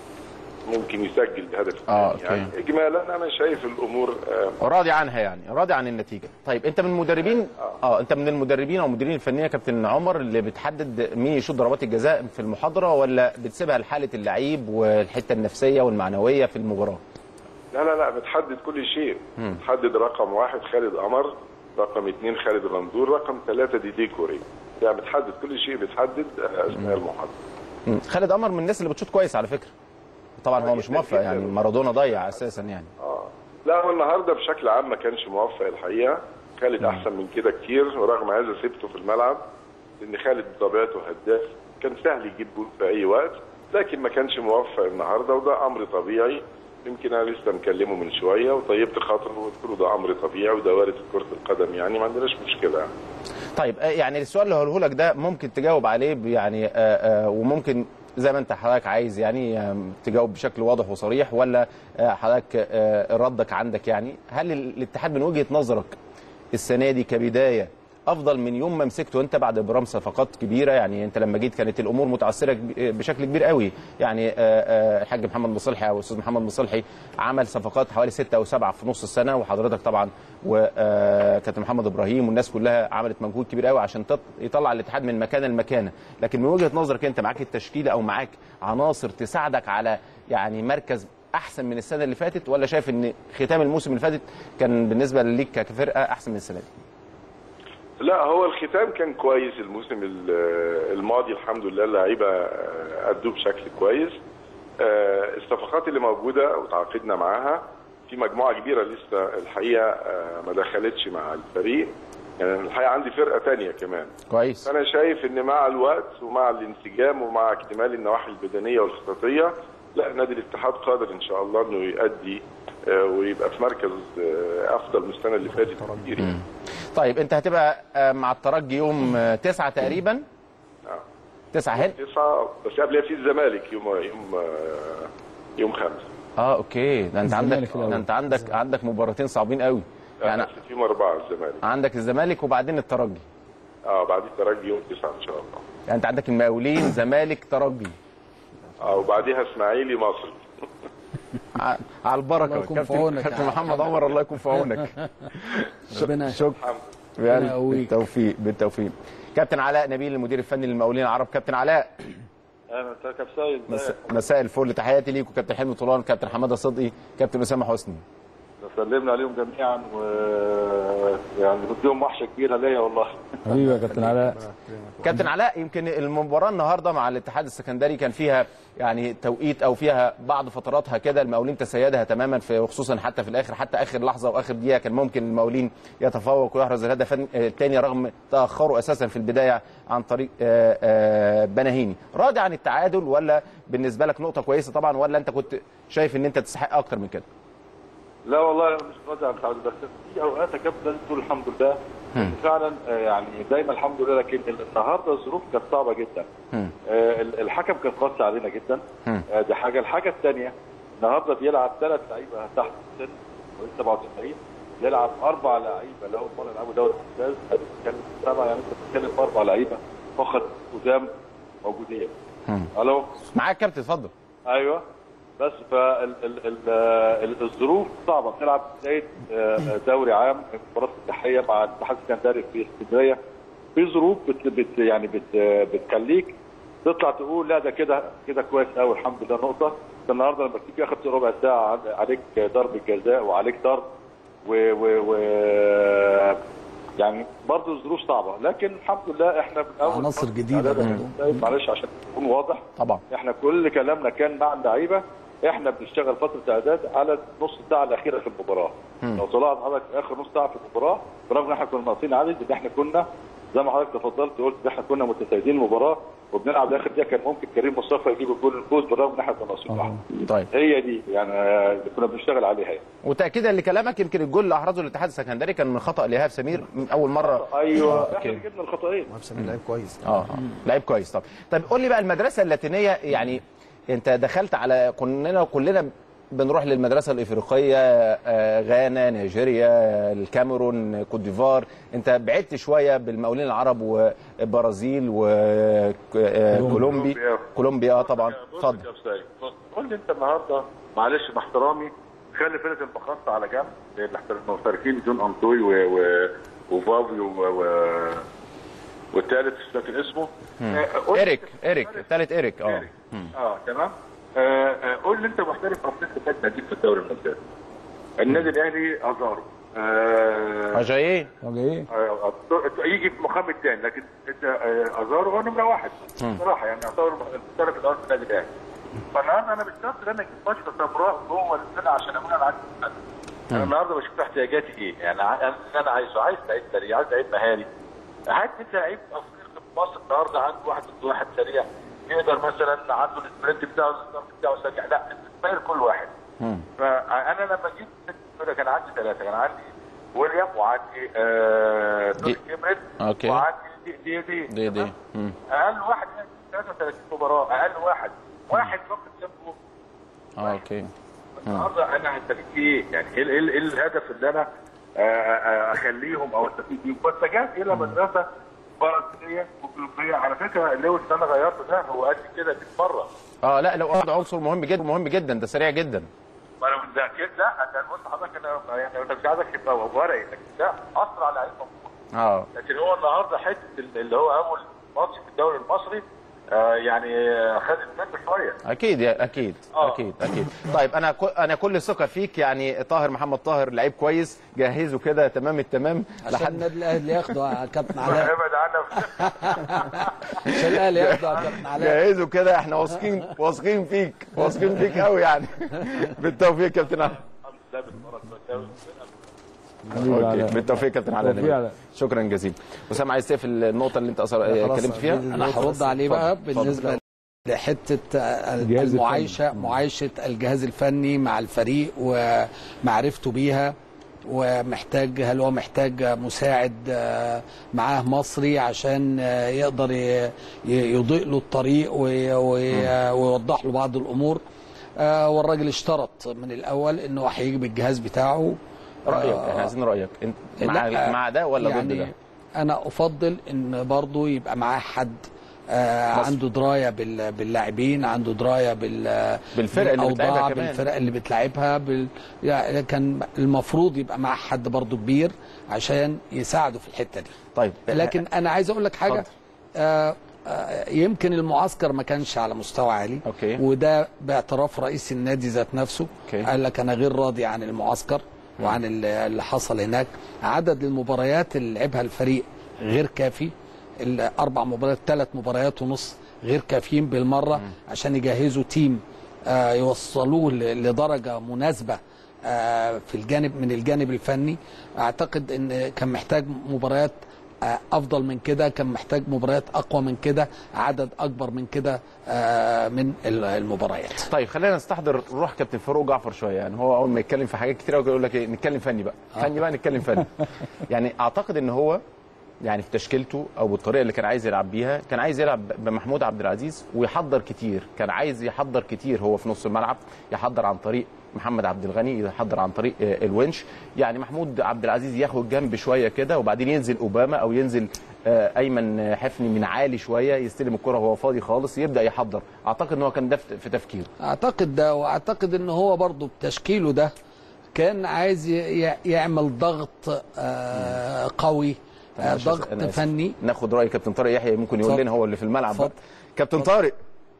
ممكن يسجل بهدف آه، الثاني. يعني أوكي. اجمالا انا شايف الامور آه، راضي عنها يعني راضي عن النتيجه طيب انت من المدربين اه انت من المدربين او المديرين الفنيه يا كابتن عمر اللي بتحدد مين يشوط ضربات الجزاء في المحاضره ولا بتسيبها لحاله اللعيب والحته النفسيه والمعنويه في المباراه لا لا لا بتحدد كل شيء بتحدد رقم واحد خالد قمر رقم اثنين خالد غندور رقم ثلاثة دي ديكوري يعني بتحدد كل شيء بتحدد آه، اسماء المحاضرة مم. خالد قمر من الناس اللي بتشوط كويس على فكره طبعا هو مش موفق يعني مارادونا ضيع اساسا يعني لا هو النهارده بشكل عام ما كانش موفق الحقيقه خالد احسن من كده كتير ورغم هذا سبته في الملعب لان خالد بطبيعته هداف كان سهل يجيب جول في اي وقت لكن ما كانش موفق النهارده وده امر طبيعي يمكن انا لسه مكلمه من شويه وطيبت خاطره وقلت له ده امر طبيعي وده وارد في كره القدم يعني ما عندناش مشكله يعني. طيب آه، يعني السؤال اللي هقوله لك ده ممكن تجاوب عليه ب- يعني آه، آه، وممكن زي ما انت حضرتك عايز يعني آم، تجاوب بشكل واضح وصريح ولا آه، حضرتك آه، ردك عندك يعني هل ال- الاتحاد من وجهه نظرك السنه دي كبدايه افضل من يوم ما مسكته انت بعد ابرام صفقات كبيره يعني انت لما جيت كانت الامور متعثره كب- بشكل كبير قوي يعني آه، آه، الحاج محمد مصلحي او الاستاذ محمد مصلحي عمل صفقات حوالي ستة او سبعة في نص السنه وحضرتك طبعا وكابتن محمد ابراهيم والناس كلها عملت مجهود كبير قوي عشان تط- يطلع الاتحاد من مكانه لمكانه لكن من وجهه نظرك انت معاك التشكيله او معاك عناصر تساعدك على يعني مركز احسن من السنه اللي فاتت ولا شايف ان ختام الموسم اللي فاتت كان بالنسبه ليك كفرقه احسن من السنه دي لا هو الختام كان كويس الموسم ال- الماضي الحمد لله اللعيبه آه، ادوا بشكل كويس آه، الصفقات اللي موجوده وتعاقدنا معاها في مجموعه كبيره لسه الحقيقه آه، ما دخلتش مع الفريق يعني الحقيقه عندي فرقه تانية كمان كويس فانا شايف ان مع الوقت ومع الانسجام ومع اكتمال النواحي البدنيه والخططيه لا نادي الاتحاد قادر ان شاء الله انه يؤدي آه، ويبقى في مركز آه، افضل من السنه اللي فاتت كتير يعني. طيب انت هتبقى آه، مع الترجي يوم آه، تسعة تقريبا آه. تسعة هنا تسعة بس قبلها في الزمالك يوم يوم آه، يوم خمسة اه اوكي ده انت عندك الزمالك الأول. ده انت عندك عندك مباراتين صعبين قوي يعني يعني في يوم أربعة الزمالك عندك الزمالك وبعدين الترجي اه بعد الترجي يوم تسعة إن شاء الله يعني انت عندك المقاولين زمالك ترجي اه وبعديها إسماعيلي مصري ع- على البركه الله يكون في كابتن عونك كابتن يا محمد عمر الله يكون في عونك ربنا شكرا ربنا يقويك. بالتوفيق بالتوفيق كابتن علاء نبيل المدير الفني للمقاولين العرب كابتن علاء اهلا وسهلا كابتن سيد مس- مساء الفل تحياتي ليك وكابتن حلمي طولان كابتن حماده صدقي كابتن اسامه حسني سلمنا عليهم جميعا و يعني بديهم وحشه كبيره ليا والله حبيبي يا كابتن علاء كابتن علاء يمكن المباراه النهارده مع الاتحاد السكندري كان فيها يعني توقيت او فيها بعض فتراتها كده المقاولين تسيدها تماما في وخصوصا حتى في الاخر حتى اخر لحظه واخر دقيقه كان ممكن المقاولين يتفوق ويحرز الهدف الثاني رغم تاخروا اساسا في البدايه عن طريق آه، آه، بناهيني راضي عن التعادل ولا بالنسبه لك نقطه كويسه طبعا ولا انت كنت شايف ان انت تستحق اكتر من كده لا والله انا مش راضي عن التعادل بس في اوقات يا كابتن لازم تقول الحمد لله فعلا آه، يعني دايما الحمد لله لكن النهارده الظروف كانت صعبه جدا مم. آه، ال- الحكم كان قاسي علينا جدا مم. آه، دي حاجه الحاجه الثانيه النهارده بيلعب ثلاث لعيبه تحت السن وانت 97 يلعب اربع لعيبه اللي اول مره يلعبوا دوري ممتاز كان سبعه يعني انت بتتكلم في اربع لعيبه فقط قدام موجودين مم. الو معاك كابتن اتفضل ايوه بس فالظروف صعبه بتلعب بدايه آه، دوري عام مباراه افتتاحيه مع الاتحاد السكندري في اسكندريه في ظروف بت بت يعني بت بتخليك تطلع تقول لا ده كده كده كويس قوي الحمد لله نقطه أنت النهارده لما تيجي اخر ربع ساعه عن- عليك ضربه جزاء وعليك ضرب و, و, و يعني برضه الظروف صعبه لكن الحمد لله احنا من اول عناصر فترة جديدة إعداد برضه. طيب معلش عشان تكون واضح طبعا احنا كل كلامنا كان مع اللعيبه احنا بنشتغل فتره اعداد على نص ساعه الاخيره في المباراه لو طلعت حضرتك في اخر نص ساعه في المباراه برغم ان احنا كنا ناقصين عدد ان احنا كنا زي ما حضرتك تفضلت قلت ان احنا كنا متسيدين المباراه وبنلعب لاخر دقيقه كان ممكن كريم مصطفى يجيب الجول الفوز بالرغم ان احنا كنا ناقصين واحد طيب هي دي يعني آه، اللي كنا بنشتغل عليها يعني. وتاكيدا لكلامك يمكن الجول اللي احرزه الاتحاد السكندري كان من خطا لايهاب سمير من اول مره ايوه أوكي. احنا اللي جبنا الخطأين وهاب سمير لعيب كويس اه آه. لعيب كويس طب طب قول لي بقى المدرسه اللاتينيه يعني انت دخلت على كلنا كلنا بنروح للمدرسه الافريقيه آه، غانا نيجيريا الكاميرون كوت ديفوار انت بعدت شويه بالمقاولين العرب وبرازيل وكولومبي كولومبيا. كولومبيا اه طبعا بص اتفضل يا أستاذ، بص، قول لي انت النهارده معلش مع احترامي خلي فرقه المخصصه على جنب لأن المشتركين جون انطوي و... و... وفافيو و... و... والثالث مش فاكر اسمه آه، قول لي ايريك أنت ايريك محترف- ثالث ايريك اه إيريك. اه تمام آه، آه، قول لي انت محترف افريقيا كانت نجيب في الدوري الممتاز النادي الاهلي ازارو آه، اجاييه طب ايه آه، يجي في مقام الثاني لكن انت آه، ازارو هو نمره واحد بصراحه يعني يعتبر المشترك الاول في النادي الاهلي فالنهارده انا مش شرط ان انا اجيب بشره سمراء جوه الفرقه عشان اقول انا عايز أتقدم. انا النهارده بشوف احتياجاتي ايه يعني ع- انا اللي انا عايزه عايز لعيب سريع عايز لعيب مهاري هات انت لعيب افريقي في مصر النهارده عنده واحد ضد واحد سريع يقدر مثلا عنده السبرنت بتاعه الستارت بتاعه سريع لا تغير كل واحد فانا لما جيت الفرقة كان عندي ثلاثه كان عندي ويليام وعندي آه دي- توني كيمريت أوكي. وعندي دي دي دي, دي دي تمام؟ مم. اقل واحد يعني 33 مباراه اقل واحد واحد فقط جنبه اه اوكي النهارده انا هستفيد ايه؟ يعني ايه ايه إيه الهدف اللي انا آه، آه، اخليهم او استفيد بيهم فاتجهت الى مدرسه فرنسيه وفلبيه على فكره اللوز اللي انا غيرته ده هو قد كده 100 مره اه لا لو ده عنصر مهم جدا مهم جدا ده سريع جدا ما انا متذكر لا انا بص حضرتك انا يعني انا مش عايزك تبقى ورقي لكن ده اسرع لعيب موجود اه لكن هو النهارده حته اللي هو اول ماتش في الدوري المصري آه يعني آه، خدت منه شويه اكيد يا اكيد آه. اكيد اكيد طيب انا ك- انا كل ثقه فيك يعني طاهر محمد طاهر لعيب كويس جهزه كده تمام التمام عشان النادي الاهلي ياخده يا كابتن علاء ابعد عنها عشان الاهلي ياخده يا كابتن علاء جهزه كده احنا واثقين واثقين فيك واثقين فيك قوي يعني بالتوفيق يا كابتن علي حبيبي اوكي علاء. بالتوفيق يا كابتن علي بالتوفيق علاء. شكرا جزيلا اسامه عايز تقفل النقطه اللي انت أصلا خلاص، اتكلمت فيها انا هرد عليه بقى اتفضل، بالنسبه لحته الجهاز المعايشه معايشه الجهاز الفني مع الفريق ومعرفته بيها ومحتاج هل هو محتاج مساعد آه، معاه مصري عشان آه، يقدر ي- ي- يضيء له الطريق وي- وي- ويوضح له بعض الامور آه، والراجل اشترط من الاول انه هيجي بالجهاز بتاعه رايك آه، احنا عايزين رايك انت مع لا، مع ده ولا ضد يعني ده انا افضل ان برضه يبقى معاه حد آه مصر. عنده درايه بال- باللاعبين عنده درايه بال بالفرق اللي بالأوضاع، بتلعبها كمان. بالفرق اللي بتلعبها بال... يعني كان المفروض يبقى معاه حد برضه كبير عشان يساعده في الحته دي طيب لكن انا عايز اقول لك حاجه اتفضل. آه آه يمكن المعسكر ما كانش على مستوى عالي أوكي. وده باعتراف رئيس النادي ذات نفسه أوكي. قال لك انا غير راضي عن المعسكر وعن اللي اللي حصل هناك عدد المباريات اللي لعبها الفريق غير كافي الاربع مباريات ثلاث مباريات ونص غير كافيين بالمره عشان يجهزوا تيم آه، يوصلوه ل- لدرجه مناسبه آه، في الجانب من الجانب الفني اعتقد ان كان محتاج مباريات آه، افضل من كده كان محتاج مباريات اقوى من كده عدد اكبر من كده آه، من ال- المباريات طيب خلينا نستحضر روح كابتن فاروق جعفر شويه يعني هو اول ما يتكلم في حاجات كتير قوي يقول لك ايه نتكلم فني بقى فني بقى نتكلم فني يعني اعتقد ان هو يعني في تشكيلته او بالطريقه اللي كان عايز يلعب بيها كان عايز يلعب بمحمود عبد العزيز ويحضر كتير كان عايز يحضر كتير هو في نص الملعب يحضر عن طريق محمد عبد الغني يحضر عن طريق آه، الونش يعني محمود عبد العزيز ياخد جنب شويه كده وبعدين ينزل اوباما او ينزل آه، ايمن حفني من عالي شويه يستلم الكره وهو فاضي خالص يبدا يحضر اعتقد ان هو كان ده في في تفكيره اعتقد ده واعتقد ان هو برضه بتشكيله ده كان عايز ي- ي- يعمل ضغط آه، قوي آه، أنا آسف- ضغط أنا آسف. فني ناخد راي كابتن طارق يحيى ممكن يقول اتفضل. لنا هو اللي في الملعب بقى. اتفضل. كابتن طارق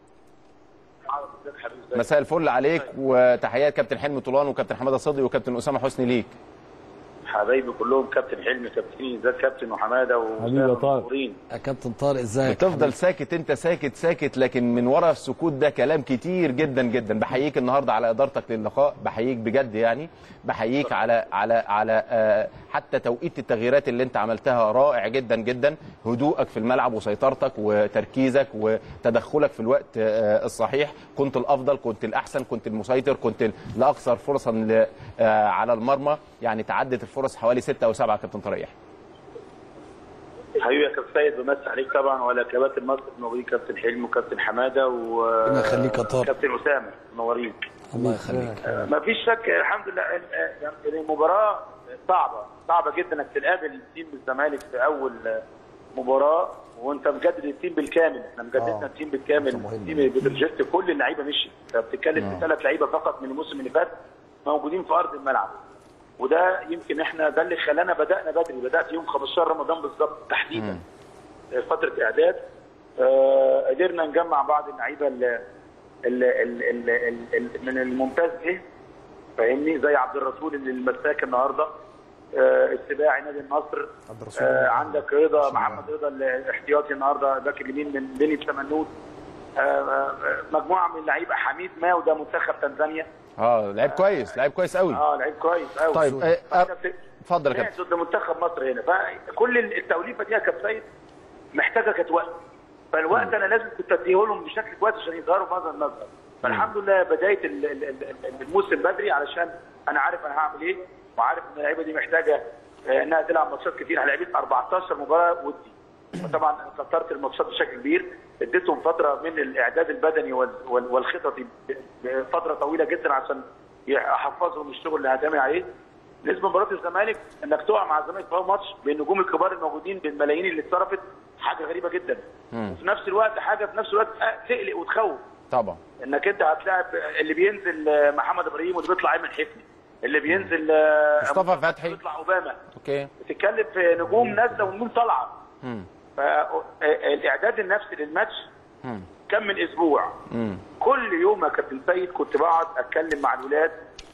مساء الفل عليك وتحيات كابتن حلمي طولان وكابتن حماده صدقي وكابتن اسامه حسني ليك حبايبي كلهم كابتن حلمي كابتن زاد كابتن وحماده حبيبي يا طارق. ومنورين. يا كابتن طارق ازيك بتفضل ساكت انت ساكت ساكت لكن من ورا السكوت ده كلام كتير جدا جدا بحييك النهارده على ادارتك للقاء بحييك بجد يعني بحييك على على على آه، حتى توقيت التغييرات اللي انت عملتها رائع جدا جدا هدوءك في الملعب وسيطرتك وتركيزك وتدخلك في الوقت آه، الصحيح كنت الافضل كنت الاحسن كنت المسيطر كنت الاكثر فرصا ل- آه، على المرمى يعني تعدت الفرص حوالي ستة او سبعة كابتن طارق يحيى. حبيبي يا كابتن سيد بمسي عليك طبعا وعلى كباتن مصر الموجودين كابتن حلمي وكابتن حماده و ربنا يخليك يا طارق. كابتن اسامه منورين الله يخليك ما فيش شك الحمد لله ال- يعني المباراه صعبه صعبه جدا انك تقابل تيم الزمالك في اول مباراه وانت مجدد التيم بالكامل احنا مجددنا التيم بالكامل التيم بترجست كل اللعيبه مشي انت بتتكلم في ثلاث لعيبه فقط من الموسم اللي فات موجودين في ارض الملعب وده يمكن احنا ده اللي خلانا بدانا بدري بدات يوم 15 رمضان بالظبط تحديدا فتره اعداد آه، قدرنا نجمع بعض اللعيبه اللي اللي اللي اللي اللي من الممتاز به فاهمني زي عبد الرسول اللي المساك النهارده آه، السباعي نادي النصر آه، عندك رضا محمد رضا الاحتياطي النهارده باك اليمين من بني تمنود آه، آه، مجموعه من اللعيبه حميد ما وده منتخب تنزانيا اه لعيب كويس لعيب كويس قوي اه لعيب كويس قوي طيب آه، آه، اتفضل يا لعب كابتن ضد منتخب مصر هنا فكل التوليفه دي يا كابتن سيد محتاجه كانت وقت فالوقت انا لازم كنت اديه لهم بشكل كويس عشان يظهروا في هذا المظهر فالحمد لله بدايه ال- ال- ال- الموسم بدري علشان انا عارف انا هعمل ايه وعارف ان اللعيبه دي محتاجه آه، انها تلعب ماتشات كتير انا لعبت 14 مباراه ودي وطبعا كترت الماتشات بشكل كبير اديتهم فتره من الاعداد البدني وال- وال- والخططي ب- بفتره طويله جدا عشان احفظهم الشغل اللي هتعمل عليه بالنسبه لمباراه الزمالك انك تقع مع الزمالك في أول ماتش بالنجوم الكبار الموجودين بالملايين اللي اتصرفت حاجه غريبه جدا وفي نفس الوقت حاجه في نفس الوقت تقلق وتخوف طبعا انك انت هتلاعب اللي بينزل آه، محمد ابراهيم واللي بيطلع ايمن حفني اللي بينزل آه، مصطفى فتحي. بيطلع اوباما اوكي بتتكلم في نجوم نازله ونجوم طالعه مم. فالاعداد النفسي للماتش مم. كم من اسبوع مم. كل يوم يا كابتن سيد كنت بقعد اتكلم مع الولاد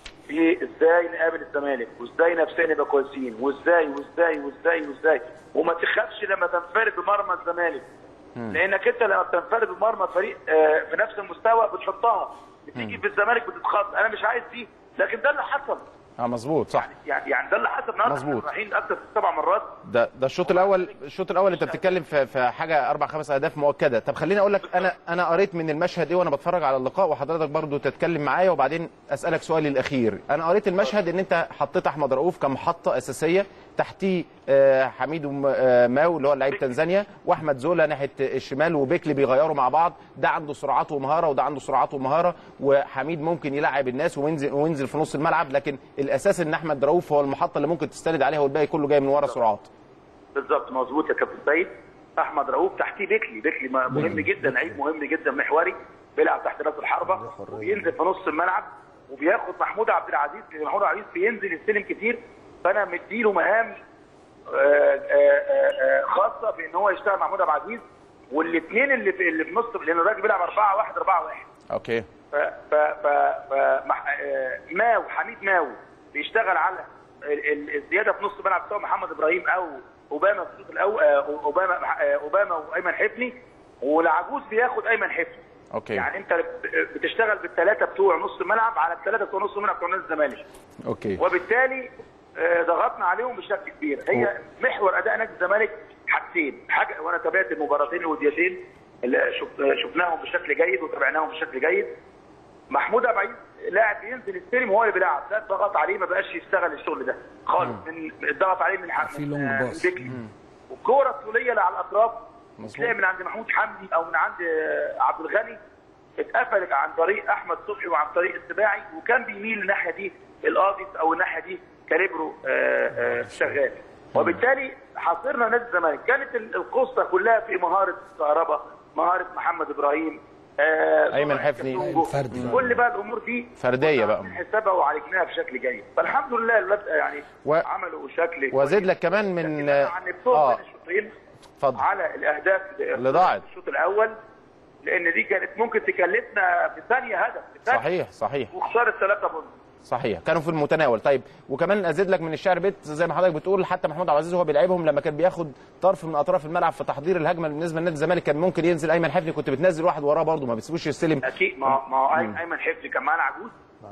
في ازاي نقابل الزمالك وازاي نفسيا نبقى كويسين وازاي وازاي وازاي وازاي وما تخافش لما تنفرد بمرمى الزمالك لانك انت لما بتنفرد بمرمى فريق آه، في نفس المستوى بتحطها بتيجي في الزمالك بتتخض انا مش عايز دي لكن ده اللي حصل اه مظبوط صح يعني يعني ده اللي حصل النهارده مظبوط. إحنا رايحين اكتر من سبع مرات ده ده الشوط الاول الشوط الاول انت بتتكلم في في حاجه اربع خمس اهداف مؤكده طب خليني اقول لك انا انا قريت من المشهد ايه وانا بتفرج على اللقاء وحضرتك برضو تتكلم معايا وبعدين اسالك سؤالي الاخير انا قريت المشهد ان انت حطيت احمد رؤوف كمحطه اساسيه تحتيه آه، حميد وم- آه، ماو اللي هو لعيب تنزانيا واحمد زولا ناحيه الشمال وبيكلي بيغيروا مع بعض ده عنده سرعات ومهاره وده عنده سرعات ومهاره وحميد ممكن يلعب الناس وينزل وينزل في نص الملعب لكن الاساس ان احمد رؤوف هو المحطه اللي ممكن تستند عليها والباقي كله جاي من ورا سرعات بالظبط مظبوط يا كابتن سيد احمد رؤوف تحتيه بيكلي بيكلي م- مهم جدا لعيب مهم جدا محوري بيلعب تحت راس الحربه وبينزل في نص الملعب وبياخد محمود عبد العزيز لان محمود عبد العزيز بينزل يستلم كتير فانا مديله مهام آه، آه، آه، خاصه بان هو يشتغل مع محمود عبد العزيز والاثنين اللي في اللي في نص لان الراجل بيلعب 4 1 4 1 اوكي ف ف ف ف مح- آه، ماو حميد ماو بيشتغل على ال- ال- الزياده في نص الملعب سواء محمد ابراهيم او اوباما في الشوط الاول آه، اوباما آه، اوباما وايمن حفني والعجوز بياخد ايمن حفني اوكي يعني انت ب- بتشتغل بالثلاثه بتوع نص الملعب على الثلاثه بتوع نص الملعب بتوع نادي الزمالك اوكي وبالتالي آه، ضغطنا عليهم بشكل كبير هي محور اداء نادي الزمالك حاجتين حاجه وانا تابعت المباراتين الوديتين اللي شف- شفناهم بشكل جيد وتابعناهم بشكل جيد محمود عبد العزيز لاعب ينزل يستلم وهو اللي بيلعب ده ضغط عليه ما بقاش يشتغل الشغل ده خالص من الضغط عليه من حق في من, لونج آه، من باص. بيكلي والكوره الطوليه اللي على الاطراف مظبوط. تلاقي من عند محمود حمدي او من عند آه، عبد الغني اتقفلت عن طريق احمد صبحي وعن طريق السباعي وكان بيميل الناحيه دي القاضي او الناحيه دي كاليبرو آه، آه، شغال وبالتالي حاصرنا نادي الزمالك كانت ال- القصه كلها في مهاره كهربا مهاره محمد ابراهيم آه، أيمن سرعة حفني. كتونجو. الفردي. كل بقى الامور دي فردية كنا بقى. عاملين حسابها وعالجناها بشكل جيد فالحمد لله الولاد يعني و- عملوا شكل وازيد كويس. لك كمان من لكن أنا عن نفسهم اه بين الشوطين اتفضل على الاهداف اللي ضاعت. الشوط الاول لان دي كانت ممكن تكلفنا في ثانيه هدف في ثانية. صحيح صحيح وخساره ثلاثه بونت صحيح كانوا في المتناول طيب وكمان ازيد لك من الشعر بيت زي ما حضرتك بتقول حتى محمود عبد العزيز وهو بيلعبهم لما كان بياخد طرف من اطراف الملعب في تحضير الهجمه بالنسبه لنادي الزمالك كان ممكن ينزل ايمن حفني كنت بتنزل واحد وراه برضه ما بتسيبوش يستلم اكيد ما ما هو أي- ايمن حفني كان معانا عجوز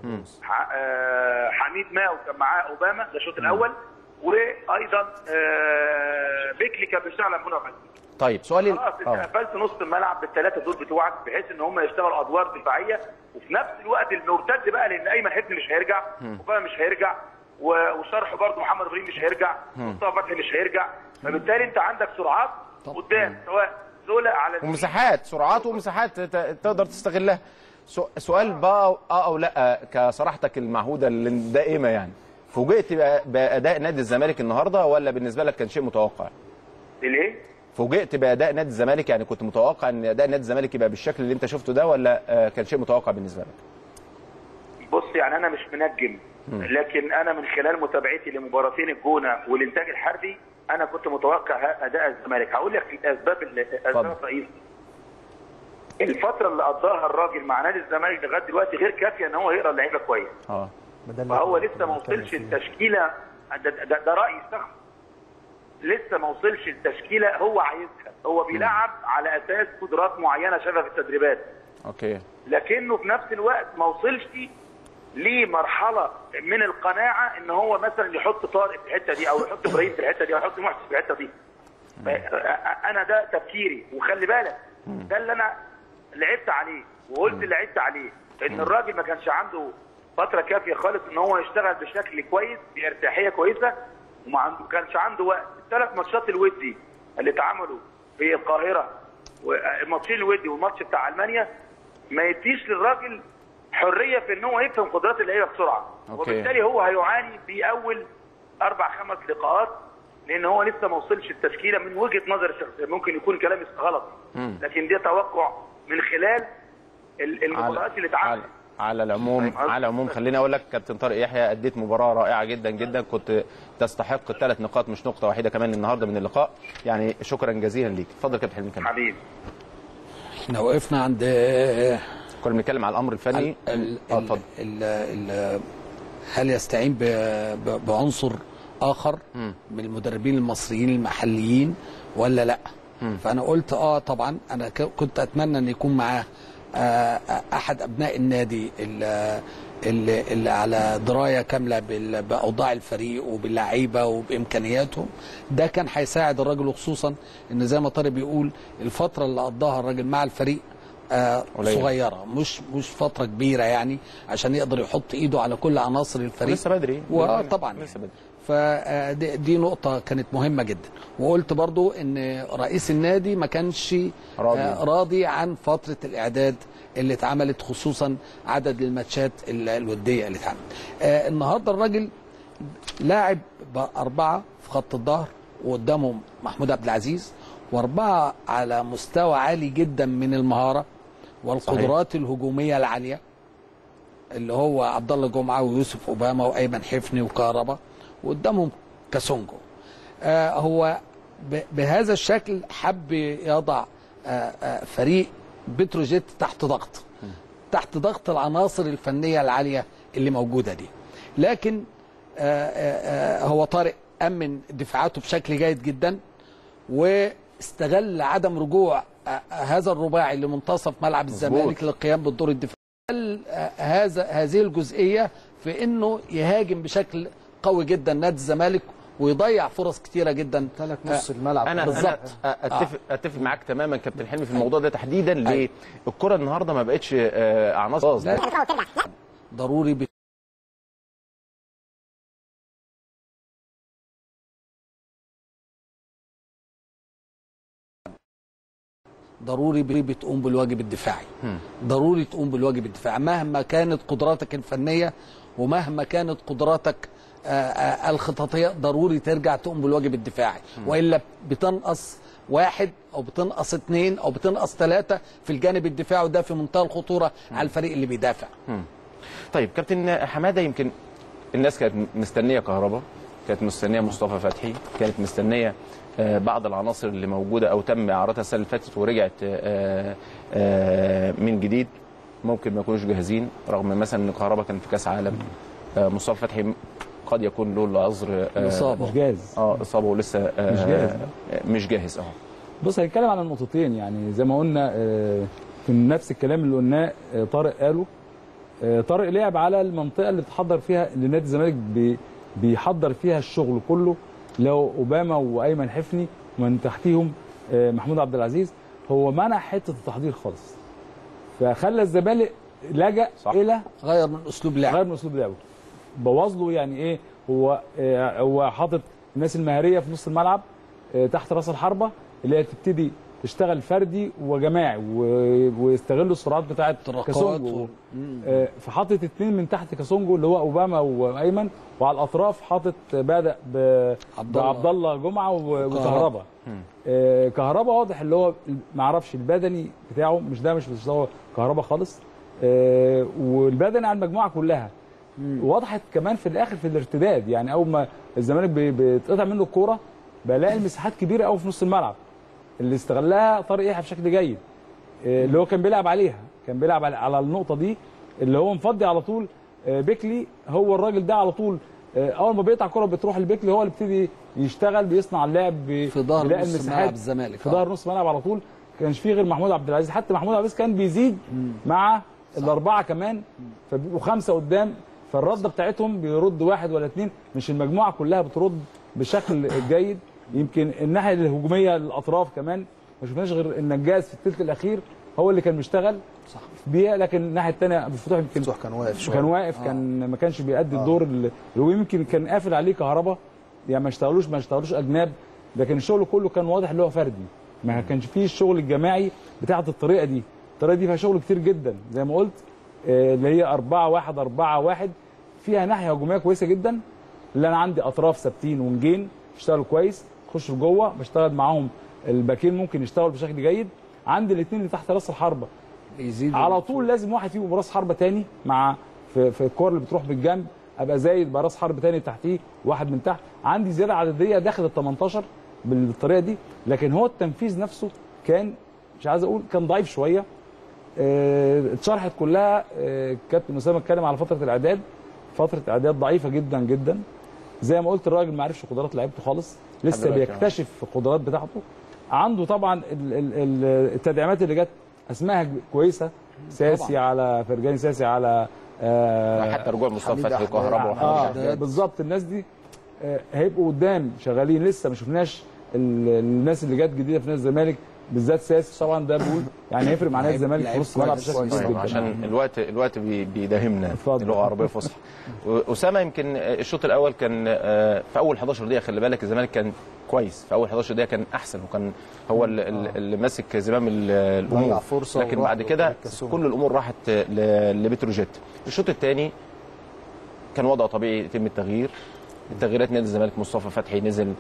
ح- آه، حميد ماو كان معاه اوباما ده الشوط الاول وايضا آه، بيكلي كان بيشتغل على منى عبد العزيز. طيب سؤالي خلاص انت اه قفلت نص الملعب بالثلاثه دول بتوعك بحيث ان هم يشتغلوا ادوار دفاعيه وفي نفس الوقت المرتد بقى لان ايمن حفني مش هيرجع وبقى مش هيرجع و- وشرح برضه محمد ابراهيم مش هيرجع مصطفى فتحي مش هيرجع فبالتالي انت عندك سرعات قدام سواء زولا على اليمين ومساحات سرعات ومساحات ت- تقدر تستغلها سو- سؤال بقى اه او لا كصراحتك المعهوده الدائمه يعني فوجئت بأ- باداء نادي الزمالك النهارده ولا بالنسبه لك كان شيء متوقع؟ ليه؟ فوجئت باداء نادي الزمالك يعني كنت متوقع ان اداء نادي الزمالك يبقى بالشكل اللي انت شفته ده ولا آه، كان شيء متوقع بالنسبه لك؟ بص يعني انا مش منجم لكن انا من خلال متابعتي لمباراتين الجونه والانتاج الحربي انا كنت متوقع ه- اداء الزمالك هقول لك الاسباب اللي الاسباب الرئيسيه الفتره اللي قضاها الراجل مع نادي الزمالك لغايه دلوقتي غير كافيه ان هو يقرا اللعيبه كويس اه فهو لسه ما وصلش التشكيله ده, ده, ده رايي الشخصي لسه ما وصلش التشكيله هو عايزها هو بيلعب على اساس قدرات معينه شافها في التدريبات اوكي لكنه في نفس الوقت ما وصلش لمرحله من القناعه ان هو مثلا يحط طارق في الحته دي او يحط ابراهيم في الحته دي او يحط محسن في الحته دي انا ده تفكيري وخلي بالك ده اللي انا لعبت عليه وقلت اللي لعبت عليه ان الراجل ما كانش عنده فتره كافيه خالص ان هو يشتغل بشكل كويس بارتاحيه كويسه وما عنده كانش عنده وقت الثلاث ماتشات الودي اللي اتعملوا في القاهره والماتشين الودي والماتش بتاع المانيا ما يديش للراجل حريه في ان هو يفهم قدرات اللعيبه بسرعه أوكي. وبالتالي هو هيعاني في اول اربع خمس لقاءات لان هو لسه ما وصلش التشكيله من وجهه نظر الشخصيه ممكن يكون كلامي غلط لكن ده توقع من خلال ال- المباريات اللي على, اتعملت على العموم فاهم قصدي؟ على العموم خليني اقول لك كابتن طارق يحيى اديت مباراه رائعه جدا جدا كنت تستحق الثلاث نقاط مش نقطه واحده كمان النهارده من اللقاء يعني شكرا جزيلا ليك اتفضل كابتن حلمي كمان حبيبي احنا وقفنا عند آه، كنا بنتكلم على الامر الفني ال- اه ال- اتفضل ال- ال- هل يستعين ب- ب- بعنصر اخر من المدربين المصريين المحليين ولا لا فانا قلت اه طبعا انا ك- كنت اتمنى ان يكون معاه آه، احد ابناء النادي ال- اللي, اللي على درايه كامله بال- باوضاع الفريق وباللعيبه وبامكانياتهم ده كان هيساعد الراجل وخصوصا ان زي ما طارق بيقول الفتره اللي قضاها الراجل مع الفريق آه قليل. صغيره مش مش فتره كبيره يعني عشان يقدر يحط ايده على كل عناصر الفريق لسه بدري وطبعا لسه بدري فدي دي نقطة كانت مهمة جدا وقلت برضو ان رئيس النادي ما كانش راضي. آه، راضي عن فترة الاعداد اللي اتعملت خصوصا عدد الماتشات ال- الودية اللي اتعملت آه، النهاردة الراجل لاعب بأربعة في خط الظهر وقدامهم محمود عبد العزيز وأربعة على مستوى عالي جدا من المهارة والقدرات الهجومية العالية اللي هو عبد الله جمعه ويوسف اوباما وايمن حفني وكهربا وقدامهم كاسونجو آه هو ب- بهذا الشكل حب يضع آه آه فريق بتروجيت تحت ضغط تحت ضغط العناصر الفنيه العاليه اللي موجوده دي لكن آه آه آه هو طارق امن دفاعاته بشكل جيد جدا واستغل عدم رجوع آه هذا الرباعي لمنتصف ملعب الزمالك للقيام بالدور الدفاعي استغل، آه، هذا هذه الجزئيه في انه يهاجم بشكل قوي جدا نادي الزمالك ويضيع فرص كتيره جدا لك نص الملعب انا بالظبط. انا اتفق اتفق معاك تماما كابتن حلمي في الموضوع ده تحديدا ليه الكره النهارده ما بقتش آه، عناصر لا، ضروري ب- ضروري ب- بتقوم بالواجب الدفاعي ضروري تقوم بالواجب الدفاعي مهما كانت قدراتك الفنيه ومهما كانت قدراتك آه، آه، الخططيه ضروري ترجع تقوم بالواجب الدفاعي والا بتنقص واحد او بتنقص اثنين او بتنقص ثلاثه في الجانب الدفاعي وده في منتهى الخطوره على الفريق اللي بيدافع طيب كابتن حماده يمكن الناس كانت مستنيه كهربا كانت مستنيه مصطفى فتحي كانت مستنيه آه، بعض العناصر اللي موجوده او تم اعارتها السنه اللي فاتت ورجعت آه، آه، من جديد ممكن ما يكونوش جاهزين رغم مثلا ان كهربا كان في كاس عالم آه، مصطفى فتحي قد يكون له العذر آه، إصابة. مش جاهز اه اصابه ولسه آه، مش جاهز. آه، مش جاهز اه بص هنتكلم على النقطتين يعني زي ما قلنا آه، في نفس الكلام اللي قلناه آه، طارق قاله آه، طارق لعب على المنطقه اللي بتحضر فيها اللي نادي الزمالك بي- بيحضر فيها الشغل كله لو اوباما وايمن حفني ومن تحتيهم آه، محمود عبد العزيز هو منع حته التحضير خالص فخلى الزمالك لجأ صح. الى غير من اسلوب لعب غير من اسلوب لعبه بوظ له يعني ايه هو آه، هو حاطط الناس المهاريه في نص الملعب آه، تحت راس الحربه اللي هي تبتدي تشتغل فردي وجماعي و- ويستغلوا السرعات بتاعه طرقات كاسونجو و- آه، فحاطط اثنين من تحت كاسونجو اللي هو اوباما وايمن وعلى الاطراف حاطط بدا ب- عبد الله. بعبد الله جمعه و- وكهربا. وكهربا آه، كهربا واضح اللي هو ما اعرفش البدني بتاعه مش ده مش مستوى كهربا خالص آه، والبدني على المجموعه كلها وضحت كمان في الاخر في الارتداد يعني اول ما الزمالك بي- بيتقطع منه الكوره بلاقي المساحات كبيره قوي في نص الملعب اللي استغلها طارق يحيى بشكل جيد آه، اللي هو كان بيلعب عليها كان بيلعب على- على النقطه دي اللي هو مفضي على طول آه، بيكلي هو الراجل ده على طول آه، اول ما بيقطع الكوره بتروح لبيكلي هو اللي بيبتدي يشتغل بيصنع اللعب بي- في ظهر بيلاقي نص المساحات ملعب الزمالك في آه. ظهر نص ملعب على طول كانش فيه غير محمود عبد العزيز حتى محمود عبد العزيز كان بيزيد مع الاربعه كمان فبيبقوا خمسه قدام فالرده بتاعتهم بيرد واحد ولا اثنين مش المجموعه كلها بترد بشكل جيد يمكن الناحيه الهجوميه للاطراف كمان ما شفناش غير النجاز في الثلث الاخير هو اللي كان بيشتغل صح بيها لكن الناحيه الثانيه ابو فتوح يمكن فتوح كان واقف شويه كان واقف كان ما كانش بيأدي الدور اللي اللي هو يمكن كان قافل عليه كهربا يعني ما اشتغلوش ما اشتغلوش اجناب لكن الشغل كله كان واضح اللي هو فردي ما كانش فيه الشغل الجماعي بتاعه الطريقه دي الطريقه دي فيها شغل كتير جدا زي ما قلت آه، اللي هي 4 1 4 1 فيها ناحيه هجوميه كويسه جدا اللي انا عندي اطراف ثابتين ونجين بيشتغلوا كويس خشوا لجوه بشتغل معاهم الباكين ممكن يشتغلوا بشكل جيد عندي الاثنين اللي تحت راس الحربه يزيد على طول لازم واحد فيهم راس حربه تاني مع في, في الكور اللي بتروح بالجنب ابقى زايد بقى راس حرب تاني تحتيه واحد من تحت عندي زياده عدديه داخل ال 18 بالطريقه دي لكن هو التنفيذ نفسه كان مش عايز اقول كان ضعيف شويه آه، اتشرحت كلها آه، كابتن اسامه اتكلم على فتره الاعداد فتره اعداد ضعيفه جدا جدا زي ما قلت الراجل ما عرفش قدرات لعيبته خالص لسه دلوقتي، آه. بيكتشف القدرات بتاعته عنده طبعا ال- ال- ال- التدعيمات اللي جت اسمها كويسه ساسي على فرجاني ساسي على آه حتى رجوع مصطفى حميد فتحي أحمد. وكهرباء اه وحمد شحات. بالظبط الناس دي آه، هيبقوا قدام شغالين لسه ما شفناش ال- الناس اللي جت جديده في نادي الزمالك بالذات ساسي طبعا ده بقول يعني هيفرق مع نادي لعيب- الزمالك في لعيب نص الملعب كويس. بشكل كبير طيب جدا عشان الوقت الوقت بي- بيداهمنا اتفضل. لغه عربيه فصحى اسامه يمكن الشوط الاول كان آه، في اول 11 دقيقه خلي بالك الزمالك كان كويس في اول 11 دقيقه كان احسن وكان هو ال- ال- اللي ماسك زمام ال- الامور ضيع فرصة لكن وراح بعد كده للكسوم. كل الامور راحت ل- لبتروجيت الشوط الثاني كان وضع طبيعي يتم التغيير التغييرات نادي الزمالك مصطفى فتحي نزل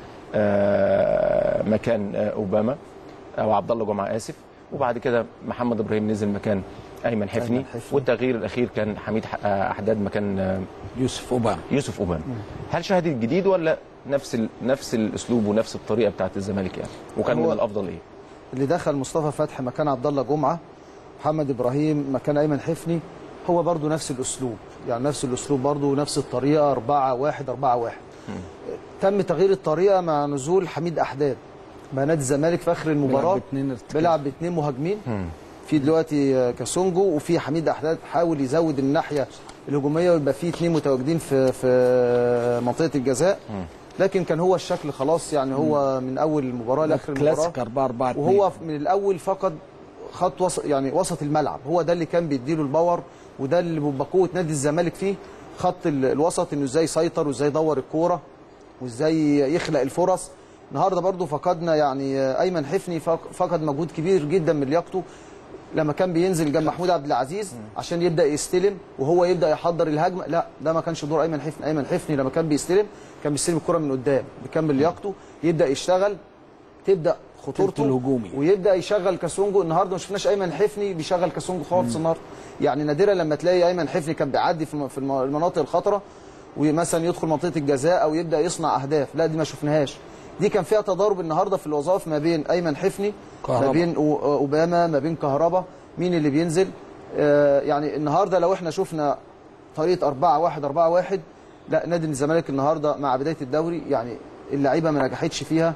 آه، مكان آه، اوباما او عبد الله جمعه اسف وبعد كده محمد ابراهيم نزل مكان ايمن حفني, أيمن حفني. والتغيير الاخير كان حميد ح- آه، احداد مكان آه، يوسف اوباما يوسف اوباما هل شاهدت جديد ولا نفس ال... نفس الاسلوب ونفس الطريقه بتاعت الزمالك يعني وكان هو- من الافضل ايه اللي دخل مصطفى فتحي مكان عبد الله جمعه محمد ابراهيم مكان ايمن حفني هو برضو نفس الاسلوب يعني نفس الاسلوب برضو نفس الطريقه 4 1 4 1 تم تغيير الطريقه مع نزول حميد احداد مع نادي الزمالك في اخر المباراه بيلعب باتنين ارتكاز. بيلعب باثنين مهاجمين في دلوقتي آه، كاسونجو وفي حميد احداد حاول يزود الناحيه الهجوميه ويبقى في اثنين متواجدين في في منطقه الجزاء لكن كان هو الشكل خلاص يعني هو من اول المباراه لاخر المباراه كلاسيك 4 4 2 وهو من الاول فقد خط وسط يعني وسط الملعب هو ده اللي كان بيديله الباور وده اللي بيبقى قوه نادي الزمالك فيه خط ال- الوسط انه ازاي يسيطر وازاي يدور الكوره وازاي يخلق الفرص النهارده برضو فقدنا يعني ايمن حفني فق- فقد مجهود كبير جدا من لياقته لما كان بينزل جنب محمود عبد العزيز عشان يبدا يستلم وهو يبدا يحضر الهجمه لا ده ما كانش دور ايمن حفني ايمن حفني لما كان بيستلم كان بيستلم الكره من قدام بيكمل لياقته يبدا يشتغل تبدا خطورته الهجومي. ويبدا يشغل كاسونجو النهارده ما شفناش ايمن حفني بيشغل كاسونجو خالص النهارده يعني نادرا لما تلاقي ايمن حفني كان بيعدي في الم- في الم- المناطق الخطره ومثلا يدخل منطقه الجزاء او يبدا يصنع اهداف لا دي ما شفناهاش دي كان فيها تضارب النهارده في الوظائف ما بين ايمن حفني كهربا. ما بين أو- اوباما ما بين كهربا مين اللي بينزل آه يعني النهارده لو احنا شفنا طريقه 4 1 4 1 لا نادي الزمالك النهارده مع بدايه الدوري يعني اللعيبه ما نجحتش فيها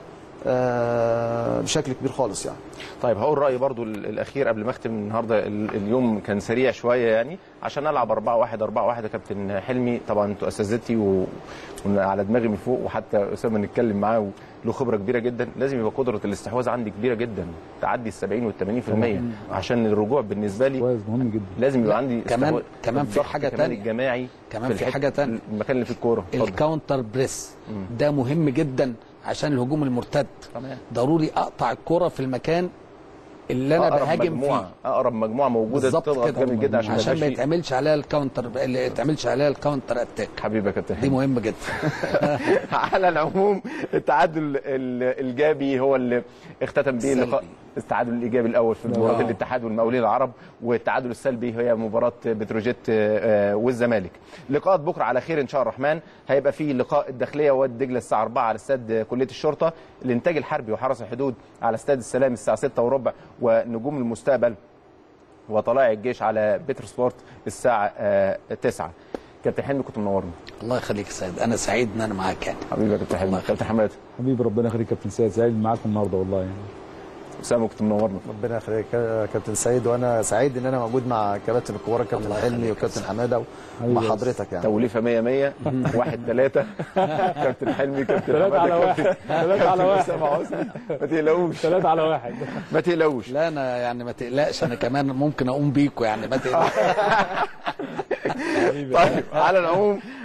آه بشكل كبير خالص يعني طيب هقول رايي برضو ال- الاخير قبل ما اختم النهارده ال- اليوم كان سريع شويه يعني عشان العب 4 1 4 1 يا كابتن حلمي طبعا انتوا اساتذتي و... وعلى دماغي من فوق وحتى اسامه نتكلم معاه له خبره كبيره جدا لازم يبقى قدره الاستحواذ عندي كبيره جدا تعدي ال 70 وال 80% عشان الرجوع بالنسبه لي كويس مهم جدا لازم يبقى عندي كمان- استحواذ- كمان في الضغط حاجة كمان تانية. الجماعي كمان في الحتة- حاجة تانية. المكان اللي فيه الكوره اتفضل. الكاونتر بريس ده مهم جدا عشان الهجوم المرتد تمام. ضروري اقطع الكره في المكان اللي انا أقرب بهاجم مجموعة فيه اقرب مجموعه موجوده بالظبط تضغط كده جامد جدا عشان, عشان ما يبقاش فيه- يتعملش عليها الكاونتر اللي يتعملش عليها الكاونتر اتاك حبيبي يا كابتن دي حلمي. مهمه جدا على العموم التعادل ال- الايجابي هو اللي اختتم به السلبي. اللقاء التعادل الايجابي الاول في مباراه الاتحاد والمقاولين العرب والتعادل السلبي هي مباراه بتروجيت آه، والزمالك لقاءات بكره على خير ان شاء الرحمن هيبقى فيه لقاء الداخليه وادي دجله الساعه 4 على استاد كليه الشرطه الانتاج الحربي وحرس الحدود على استاد السلام الساعه 6 وربع ونجوم المستقبل وطلائع الجيش على بيتر سبورت الساعه آه، 9 كابتن حلمي كنت منورنا الله يخليك يا سيد انا سعيد ان انا معاك يعني حبيبي يا كابتن حلمي كابتن حماد حبيبي ربنا يخليك كابتن سيد سعيد معاكم النهارده والله يعني اسامه كنت منورنا ربنا يخليك يا كابتن سعيد وانا سعيد ان انا موجود مع كباتن الكبار الكابتن الله حلمي يخليك. وكابتن حماده حبيبي ومع يا حضرتك يعني توليفه 100 100 واحد ثلاثة كابتن حلمي كابتن ثلاثة على حمادة، واحد كابتن- ثلاثة على كابتن واحد أسامة حسني ما تقلقوش ثلاثة على واحد ما تقلقوش لا انا يعني ما تقلقش انا كمان ممكن اقوم بيكوا يعني ما تقلقش طيب على العموم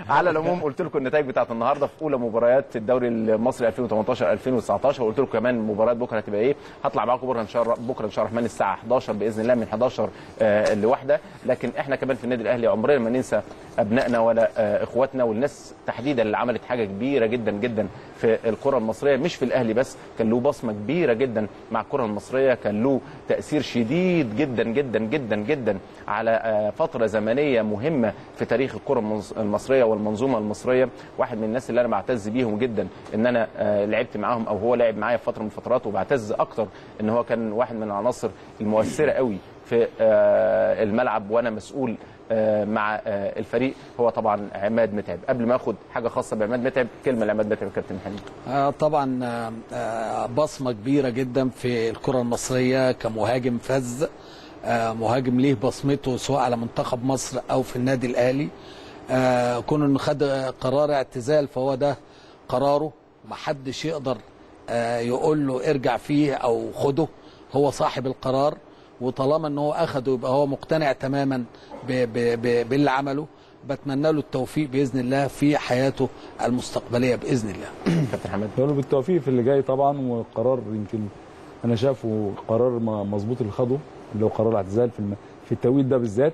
على العموم قلت لكم النتائج بتاعت النهارده في اولى مباريات الدوري المصري 2018 2019 وقلت لكم كمان مباريات بكره هتبقى ايه هطلع معاكم بكره ان شاء الله بكره ان شاء الله الرحمن الساعه 11 باذن الله من 11 آه لواحده لكن احنا كمان في النادي الاهلي عمرنا ما ننسى ابنائنا ولا آه اخواتنا والناس تحديدا اللي عملت حاجه كبيره جدا جدا في الكره المصريه مش في الاهلي بس كان له بصمه كبيره جدا مع الكره المصريه كان له تاثير شديد جدا جدا جدا جدا على آه، فتره زمنيه مهمه في تاريخ الكره المص- المصريه والمنظومه المصريه واحد من الناس اللي انا بعتز بيهم جدا ان انا آه، لعبت معاهم او هو لعب معايا في فتره من الفترات وبعتز اكتر ان هو كان واحد من العناصر المؤثره قوي في آه، الملعب وانا مسؤول آه، مع آه، الفريق هو طبعا عماد متعب قبل ما اخد حاجه خاصه بعماد متعب كلمه لعماد متعب يا كابتن حلمي آه، طبعا آه، آه، بصمه كبيره جدا في الكره المصريه كمهاجم فذ آه، مهاجم ليه بصمته سواء على منتخب مصر او في النادي الاهلي آه، كون انه خد قرار اعتزال فهو ده قراره محدش يقدر آه، يقول له ارجع فيه او خده هو صاحب القرار وطالما ان هو اخده يبقى هو مقتنع تماما ب- ب- ب- باللي عمله بتمنى له التوفيق باذن الله في حياته المستقبليه باذن الله كابتن حماد بقول له بالتوفيق في اللي جاي طبعا وقرار يمكن انا شايفه قرار م- مظبوط اللي خده اللي هو قرار الاعتزال في الم... في التوقيت ده بالذات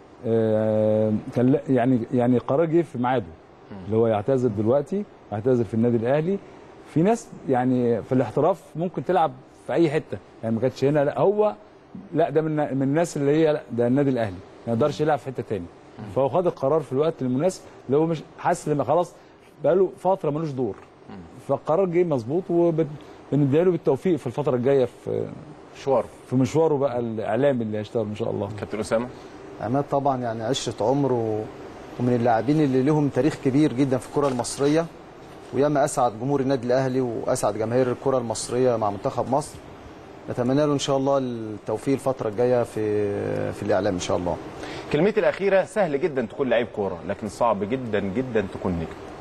آه، كان لا- يعني يعني قرار جه في ميعاده اللي هو يعتزل دلوقتي يعتزل في النادي الاهلي في ناس يعني في الاحتراف ممكن تلعب في اي حته يعني ما كانتش هنا لا هو لا ده من من الناس اللي هي لا ده النادي الاهلي ما يقدرش يلعب في حته تاني فهو خد القرار في الوقت المناسب اللي هو مش حاسس لما خلاص بقاله فتره ملوش دور فالقرار جه مظبوط وبنديله بالتوفيق في الفتره الجايه في مشوار في مشواره بقى الاعلامي اللي هيشتغل ان شاء الله كابتن اسامه عماد طبعا يعني عشره عمر و... ومن اللاعبين اللي لهم تاريخ كبير جدا في الكره المصريه وياما اسعد جمهور النادي الاهلي واسعد جماهير الكره المصريه مع منتخب مصر نتمنى له ان شاء الله التوفيق الفتره الجايه في في الاعلام ان شاء الله كلمتي الاخيره سهل جدا تكون لعيب كوره لكن صعب جدا جدا تكون نجم